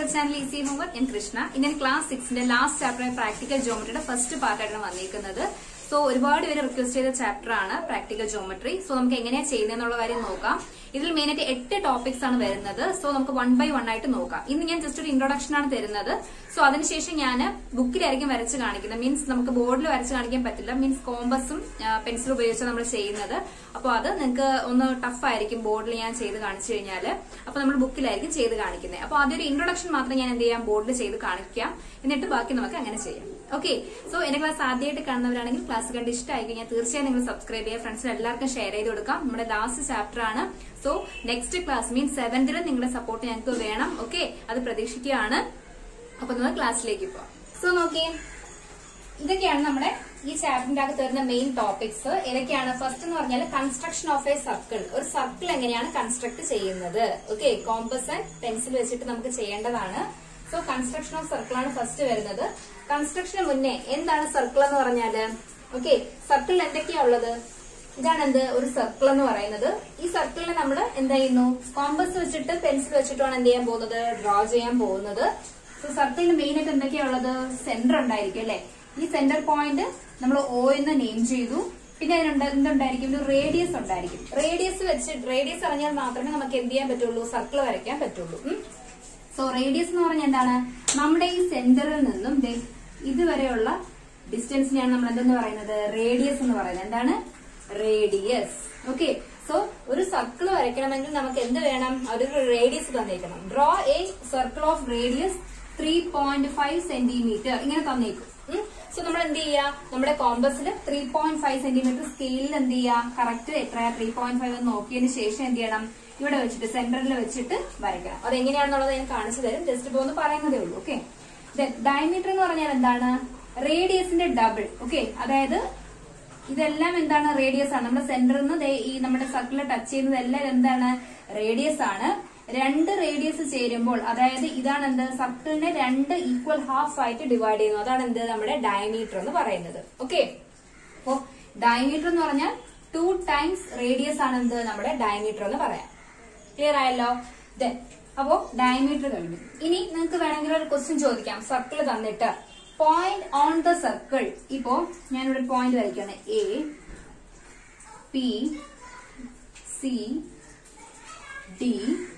To channel easy homework ഞാൻ കൃഷ്ണ ഇന്ന് ഞാൻ ക്ലാസ് സിക്സിന്റെ ലാസ്റ്റ് ചാപ്റ്റർ പ്രാക്ടിക്കൽ ജോമെട്രിയുടെ ഫസ്റ്റ് പാർട്ടായിട്ടാണ് വന്നിരിക്കുന്നത് സോ ഒരുപാട് പേര് റിക്വസ്റ്റ് ചെയ്ത ചാപ്റ്റർ ആണ് പ്രാക്ടിക്കൽ ജോമെട്രി സോ നമുക്ക് എങ്ങനെയാ ചെയ്യുന്നതെന്നുള്ള കാര്യം നോക്കാം ഇതിൽ മെയിൻ ആയിട്ട് എട്ട് ടോപ്പിക്സ് ആണ് വരുന്നത് സോ നമുക്ക് വൺ ബൈ വൺ ആയിട്ട് നോക്കാം ഇന്ന് ഞാൻ ജസ്റ്റ് ഒരു ഇൻട്രൊഡക്ഷൻ ആണ് തരുന്നത് സോ അതിനുശേഷം ഞാൻ ബുക്കിലായിരിക്കും വരച്ച് കാണിക്കുന്നത് മീൻസ് നമുക്ക് ബോർഡിൽ വരച്ച് കാണിക്കാൻ പറ്റില്ല മീൻസ് കോമ്പസും പെൻസിലും ഉപയോഗിച്ച് നമ്മൾ ചെയ്യുന്നത് അപ്പോൾ അത് നിങ്ങൾക്ക് ഒന്ന് ടഫ് ആയിരിക്കും ബോർഡിൽ ഞാൻ ചെയ്ത് കാണിച്ചു കഴിഞ്ഞാൽ അപ്പൊ നമ്മൾ ബുക്കിലായിരിക്കും ചെയ്ത് കാണിക്കുന്നത് അപ്പോൾ ആദ്യം ഒരു ഇൻട്രൊഡക്ഷൻ മാത്രം ഞാൻ എന്ത് ചെയ്യാം ബോർഡിൽ ചെയ്ത് കാണിക്കാം എന്നിട്ട് ബാക്കി നമുക്ക് അങ്ങനെ ചെയ്യാം ഓക്കെ സോ എന്റെ ക്ലാസ് ആദ്യമായിട്ട് കാണുന്നവരാണെങ്കിൽ ക്ലാസ് കണ്ട് ഇഷ്ടമായി കഴിഞ്ഞാൽ തീർച്ചയായും നിങ്ങൾ സബ്സ്ക്രൈബ് ചെയ്യുക ഫ്രണ്ട്സിന് എല്ലാവർക്കും ഷെയർ ചെയ്ത് കൊടുക്കാം നമ്മുടെ ലാസ്റ്റ് ചാപ്റ്റർ ആണ് സോ നെക്സ്റ്റ് ക്ലാസ് മീൻസ് സെവന്തിലും നിങ്ങളുടെ സപ്പോർട്ട് ഞങ്ങൾക്ക് വേണം ഓക്കെ അത് പ്രതീക്ഷിക്കുകയാണ് അപ്പൊ നമ്മൾ ക്ലാസ്സിലേക്ക് പോവാം സോ നോക്കിയേ ഇതൊക്കെയാണ് നമ്മുടെ ഈ ചാപ്റ്ററിന്റെ അകത്ത് വരുന്ന മെയിൻ ടോപ്പിക്സ് ഏതൊക്കെയാണ് ഫസ്റ്റ് എന്ന് പറഞ്ഞാൽ കൺസ്ട്രക്ഷൻ ഓഫ് എ സർക്കിൾ ഒരു സർക്കിൾ എങ്ങനെയാണ് കൺസ്ട്രക്ട് ചെയ്യുന്നത് ഓക്കെ കോമ്പസ് ആൻഡ് പെൻസിൽ വെച്ചിട്ട് നമുക്ക് ചെയ്യേണ്ടതാണ് സോ കൺസ്ട്രക്ഷൻ ഓഫ് സർക്കിൾ ആണ് ഫസ്റ്റ് വരുന്നത് കൺസ്ട്രക്ഷന് മുന്നേ എന്താണ് സർക്കിൾ എന്ന് പറഞ്ഞാല് ഓക്കെ സർക്കിളിൽ എന്തൊക്കെയാ ഉള്ളത് ഇതാണ് എന്ത് ഒരു സർക്കിൾ എന്ന് പറയുന്നത് ഈ സർക്കിളിനെ നമ്മൾ എന്ത് ചെയ്യുന്നു കോമ്പസ് വെച്ചിട്ട് പെൻസിൽ വെച്ചിട്ടാണ് എന്ത് ചെയ്യാൻ പോകുന്നത് ഡ്രോ ചെയ്യാൻ പോകുന്നത് സോ സർക്കിളിന് മെയിൻ ആയിട്ട് എന്തൊക്കെയാ ഉള്ളത് സെന്റർ ഉണ്ടായിരിക്കും അല്ലെ ഈ സെന്റർ പോയിന്റ് നമ്മൾ ഒ എന്ന് നെയിം ചെയ്തു പിന്നെ അതിനുണ്ട് എന്തുണ്ടായിരിക്കും ഒരു റേഡിയസ് ഉണ്ടായിരിക്കും റേഡിയസ് വെച്ച് റേഡിയസ് അറിഞ്ഞാൽ മാത്രമേ നമുക്ക് എന്ത് ചെയ്യാൻ പറ്റുള്ളൂ സർക്കിൾ വരയ്ക്കാൻ പറ്റുള്ളൂ ഉം. സോ റേഡിയസ് എന്ന് പറഞ്ഞാൽ എന്താണ് നമ്മുടെ ഈ സെന്ററിൽ നിന്നും ദേ ഇതുവരെയുള്ള ഡിസ്റ്റൻസിനെയാണ് നമ്മൾ എന്തെന്ന് പറയുന്നത് റേഡിയസ് എന്ന് പറയുന്നത് എന്താണ് റേഡിയസ് ഓക്കെ സോ ഒരു സർക്കിൾ വരയ്ക്കണമെങ്കിൽ നമുക്ക് എന്ത് വേണം ഒരു റേഡിയസ് തന്നേക്കണം draw a circle of radius three point five centimetre ഇങ്ങനെ തന്നേക്കും സോ നമ്മൾ എന്ത് ചെയ്യുക നമ്മുടെ കോമ്പസിൽ ത്രീ പോയിന്റ് ഫൈവ് സെന്റിമീറ്റർ സ്കെയിലിൽ എന്ത് ചെയ്യുക കറക്റ്റ് എത്രയാ ത്രീ പോയിന്റ് ഫൈവ് എന്ന് നോക്കിയതിന് ശേഷം എന്ത് ചെയ്യണം ഇവിടെ വെച്ചിട്ട് സെന്ററിൽ വെച്ചിട്ട് വരയ്ക്കണം അത് എങ്ങനെയാണെന്നുള്ളത് ഞാൻ കാണിച്ചു തരും ജസ്റ്റ് ഇപ്പൊ ഒന്ന് പറയുന്നതേ ഉള്ളൂ ഓക്കെ ഡയമീറ്റർ എന്ന് പറഞ്ഞാൽ എന്താണ് റേഡിയസിന്റെ ഡബിൾ ഓക്കെ അതായത് ഇതെല്ലാം എന്താണ് റേഡിയസ് ആണ് നമ്മുടെ സെന്ററിൽ നിന്ന് ദേ ഈ നമ്മുടെ സർക്കിളിൽ ടച്ച് ചെയ്യുന്നത് എല്ലാം എന്താണ് റേഡിയസ് ആണ് രണ്ട് റേഡിയസ് ചേരുമ്പോൾ അതായത് ഇതാണ് എന്ത് സർക്കിളിനെ രണ്ട് ഈക്വൽ ഹാഫ് ആയിട്ട് ഡിവൈഡ് ചെയ്യുന്നു അതാണ് എന്ത് നമ്മുടെ ഡയമീറ്റർ എന്ന് പറയുന്നത് ഓക്കെ അപ്പോ ഡയമീറ്റർ എന്ന് പറഞ്ഞാൽ ടു ടൈംസ് റേഡിയസ് ആണ് എന്ത് നമ്മുടെ ഡയമീറ്റർ എന്ന് പറയാം ക്ലിയർ ആയല്ലോ ദെൻ അപ്പോ ഡയമീറ്റർ കഴിഞ്ഞു ഇനി നിങ്ങൾക്ക് വേണമെങ്കിൽ ഒരു ക്വസ്റ്റ്യൻ ചോദിക്കാം സർക്കിൾ തന്നിട്ട് പോയിന്റ് ഓൺ ദ സർക്കിൾ ഇപ്പോ ഞാനിവിടെ പോയിന്റ് വരയ്ക്കാണ് A P C D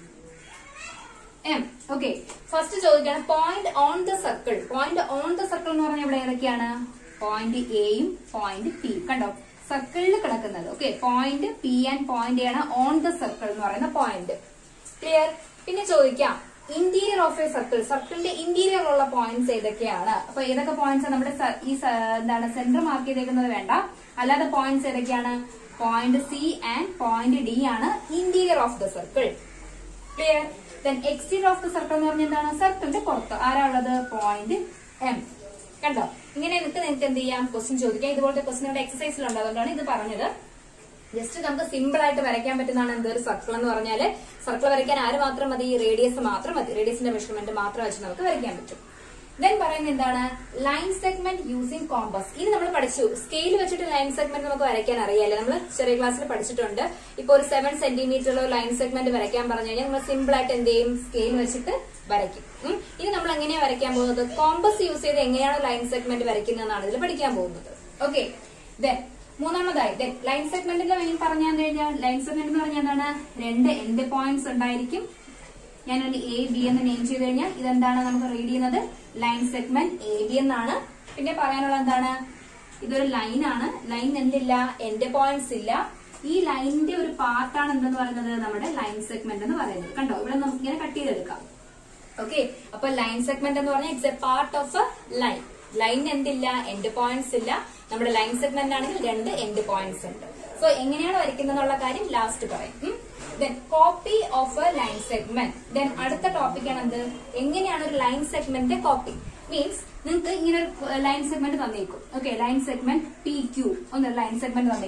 M okay first ചോദിക്കാണ് point on the circle point on the circle എന്ന് പറഞ്ഞാൽ ഇവിടെ ഏതൊക്കെയാണ് പോയിന്റ് എയും പോയിന്റ് പി കണ്ടോ സർക്കിളിൽ കിടക്കുന്നത് okay point P and point ആണ് ഓൺ ദ സർക്കിൾ എന്ന് പറയുന്ന പോയിന്റ് ക്ലിയർ പിന്നെ ചോദിക്കാം ഇന്റീരിയർ ഓഫ് എ സർക്കിൾ സർക്കിളിന്റെ ഇന്റീരിയർ ഉള്ള പോയിന്റ്സ് ഏതൊക്കെയാണ് അപ്പൊ ഏതൊക്കെ പോയിന്റ്സ് നമ്മുടെ സ- ഈ സ- എന്താണ് സെന്റർ മാർക്ക് ചെയ്തേക്കുന്നത് വേണ്ട അല്ലാതെ പോയിന്റ്സ് ഏതൊക്കെയാണ് point C and point D ആണ് interior of the circle clear then exterior of the circle എന്ന് പറഞ്ഞാൽ എന്താണ് സർക്കിളിന്റെ പുറത്ത് ആരാ ഉള്ളത് പോയിന്റ് എം കണ്ടോ ഇങ്ങനെ എന്നിട്ട് നിങ്ങൾക്ക് എന്ത് ചെയ്യാം ക്വസ്റ്റ്യൻ ചോദിക്കാം ഇതുപോലത്തെ ക്വസ്റ്റ്യൻ ഇവിടെ എക്സസൈസിലുണ്ട് അതുകൊണ്ടാണ് ഇത് പറഞ്ഞത് ജസ്റ്റ് നമുക്ക് സിമ്പിൾ ആയിട്ട് വരയ്ക്കാൻ പറ്റുന്നതാണ് എന്ത് ഒരു സർക്കിൾ എന്ന് പറഞ്ഞാല് സർക്കിൾ വരയ്ക്കാൻ ആര് മാത്രം മതി റേഡിയസ് മാത്രം മതി റേഡിയസിന്റെ മെഷർമെന്റ് മാത്രം വെച്ച് നമുക്ക് വരയ്ക്കാൻ പറ്റും ദെൻ പറയുന്നത് എന്താണ് ലൈൻ സെഗ്മെന്റ് യൂസിങ് കോമ്പസ് ഇത് നമ്മൾ പഠിച്ചു സ്കെയിൽ വെച്ചിട്ട് ലൈൻ സെഗ്മെന്റ് നമുക്ക് വരയ്ക്കാൻ അറിയാലേ നമ്മൾ ചെറിയ ക്ലാസ്സിൽ പഠിച്ചിട്ടുണ്ട് ഇപ്പൊ ഒരു സെവൻ സെന്റിമീറ്ററുള്ള ലൈൻ സെഗ്മെന്റ് വരയ്ക്കാൻ പറഞ്ഞു കഴിഞ്ഞാൽ നമ്മൾ സിമ്പിൾ ആയിട്ട് എന്ത് ചെയ്യും സ്കെയിൽ വെച്ചിട്ട് വരയ്ക്കും ഉം. ഇനി നമ്മൾ എങ്ങനെയാ വരയ്ക്കാൻ പോകുന്നത് കോമ്പസ് യൂസ് ചെയ്ത് എങ്ങനെയാണ് ലൈൻ സെഗ്മെന്റ് വരയ്ക്കുന്നതെന്നാണ് ഇതിൽ പഠിക്കാൻ പോകുന്നത് ഓക്കെ ദെൻ മൂന്നാമതായി ദെൻ ലൈൻ സെഗ്മെന്റിന്റെ മെയിൻ പറഞ്ഞു കഴിഞ്ഞാൽ ലൈൻ സെഗ്മെന്റ് എന്ന് പറഞ്ഞാൽ എന്താണ് രണ്ട് എൻഡ് പോയിന്റ്സ് ഉണ്ടായിരിക്കും ഞാൻ ഒരു എ ബി എന്ന് നെയിം ചെയ്ത് കഴിഞ്ഞാൽ ഇതെന്താണ് നമുക്ക് റീഡ് ചെയ്യുന്നത് ലൈൻ സെഗ്മെന്റ് എ ബി എന്നാണ് പിന്നെ പറയാനുള്ള എന്താണ് ഇതൊരു ലൈൻ ആണ് ലൈൻ എന്തില്ല എൻഡ് പോയിന്റ്സ് ഇല്ല ഈ ലൈനിന്റെ ഒരു പാർട്ടാണ് എന്തെന്ന് പറയുന്നത് നമ്മുടെ ലൈൻ സെഗ്മെന്റ് എന്ന് പറയുന്നത് കണ്ടോ ഇവിടെ നമുക്ക് ഇങ്ങനെ കട്ട് ചെയ്തെടുക്കാം ഓക്കെ അപ്പൊ ലൈൻ സെഗ്മെന്റ് എന്ന് പറഞ്ഞാൽ it's a part of a line line എന്തില്ല എൻഡ് പോയിന്റ്സ് ഇല്ല നമ്മുടെ ലൈൻ സെഗ്മെന്റ് ആണെങ്കിൽ രണ്ട് എൻഡ് പോയിന്റ്സ് ഉണ്ട് സോ എങ്ങനെയാണ് വരയ്ക്കുന്നതെന്നുള്ള കാര്യം ലാസ്റ്റ് പറയും then copy of a line segment then അടുത്ത ടോപ്പിക് ആണ് എന്ത് എങ്ങനെയാണ് ഒരു ലൈൻ സെഗ്മെന്റ് കോപ്പി മീൻസ് നിങ്ങൾക്ക് ഇങ്ങനെ ഒരു ലൈൻ സെഗ്മെന്റ് തന്നേക്കും okay line segment P Q ഒന്ന് ലൈൻ സെഗ്മെന്റ് തന്നേക്കും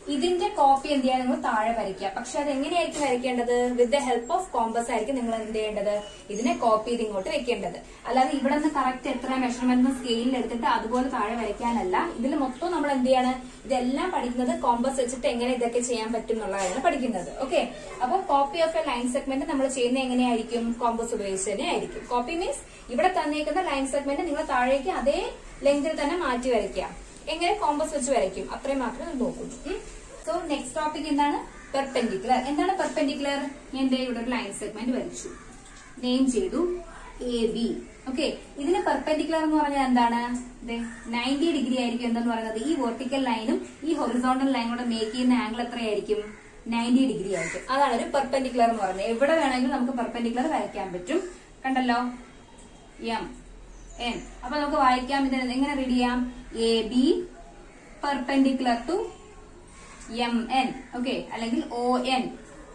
ഇതിന്റെ കോപ്പി എന്ത് ചെയ്യാൻ നിങ്ങൾ താഴെ വരയ്ക്കുക പക്ഷെ അത് എങ്ങനെയായിരിക്കും വരയ്ക്കേണ്ടത് with the help of compass ആയിരിക്കും നിങ്ങൾ എന്ത് ചെയ്യേണ്ടത് ഇതിനെ കോപ്പി ചെയ്ത് ഇങ്ങോട്ട് വെക്കേണ്ടത് അല്ലാതെ ഇവിടെ നിന്ന് കറക്റ്റ് എത്ര മെഷർമെന്റ് സ്കെയിലിൽ എടുത്തിട്ട് അതുപോലെ താഴെ വരയ്ക്കാനല്ല ഇതിൽ മൊത്തം നമ്മൾ എന്ത് ചെയ്യാണ് ഇതെല്ലാം പഠിക്കുന്നത് കോമ്പസ് വെച്ചിട്ട് എങ്ങനെ ഇതൊക്കെ ചെയ്യാൻ പറ്റും എന്നുള്ളതാണ് പഠിക്കുന്നത് ഓക്കെ അപ്പൊ copy of a line segment നമ്മൾ ചെയ്യുന്നത് എങ്ങനെയായിരിക്കും കോമ്പസ് ഉപയോഗിച്ച് തന്നെ ആയിരിക്കും കോപ്പി മീൻസ് ഇവിടെ തന്നേക്കുന്ന ലൈൻ സെഗ്മെന്റ് നിങ്ങൾ താഴേക്ക് അതേ ലെങ്തിൽ തന്നെ മാറ്റി വരയ്ക്കുക എങ്ങനെ കോമ്പസ് വെച്ച് വരയ്ക്കും അത്രയും മാത്രമേ നമ്മൾ നോക്കുന്നു സോ നെക്സ്റ്റ് ടോപ്പിക് എന്താണ് പെർപെൻഡിക്കുലർ എന്താണ് പെർപെൻഡിക്കുലർ ഞാൻ ദേ ഇവിടെ ഒരു ലൈൻ സെഗ്മെന്റ് വരച്ചു നെയിം ചെയ്തു എ ബി ഓക്കെ ഇതിന് പെർപെൻഡിക്കുലർ എന്ന് പറഞ്ഞാൽ എന്താണ് നയൻറ്റി ഡിഗ്രി ആയിരിക്കും എന്തെന്ന് പറയുന്നത് ഈ വെർട്ടിക്കൽ ലൈനും ഈ ഹൊറിസോണ്ടൽ ലൈനും കൂടെ മേക്ക് ചെയ്യുന്ന ആംഗിൾ എത്രയായിരിക്കും നയൻറ്റി ഡിഗ്രി ആയിരിക്കും അതാണ് ഒരു പെർപെൻഡിക്കുലർ എന്ന് പറയുന്നത് എവിടെ വേണമെങ്കിലും നമുക്ക് പെർപെൻഡിക്കുലർ വരയ്ക്കാൻ പറ്റും കണ്ടല്ലോ എം എൻ അപ്പൊ നമുക്ക് വായിക്കാം ഇത് എങ്ങനെ റീഡ് ചെയ്യാം A B perpendicular to M N okay അല്ലെങ്കിൽ ഒ എൻ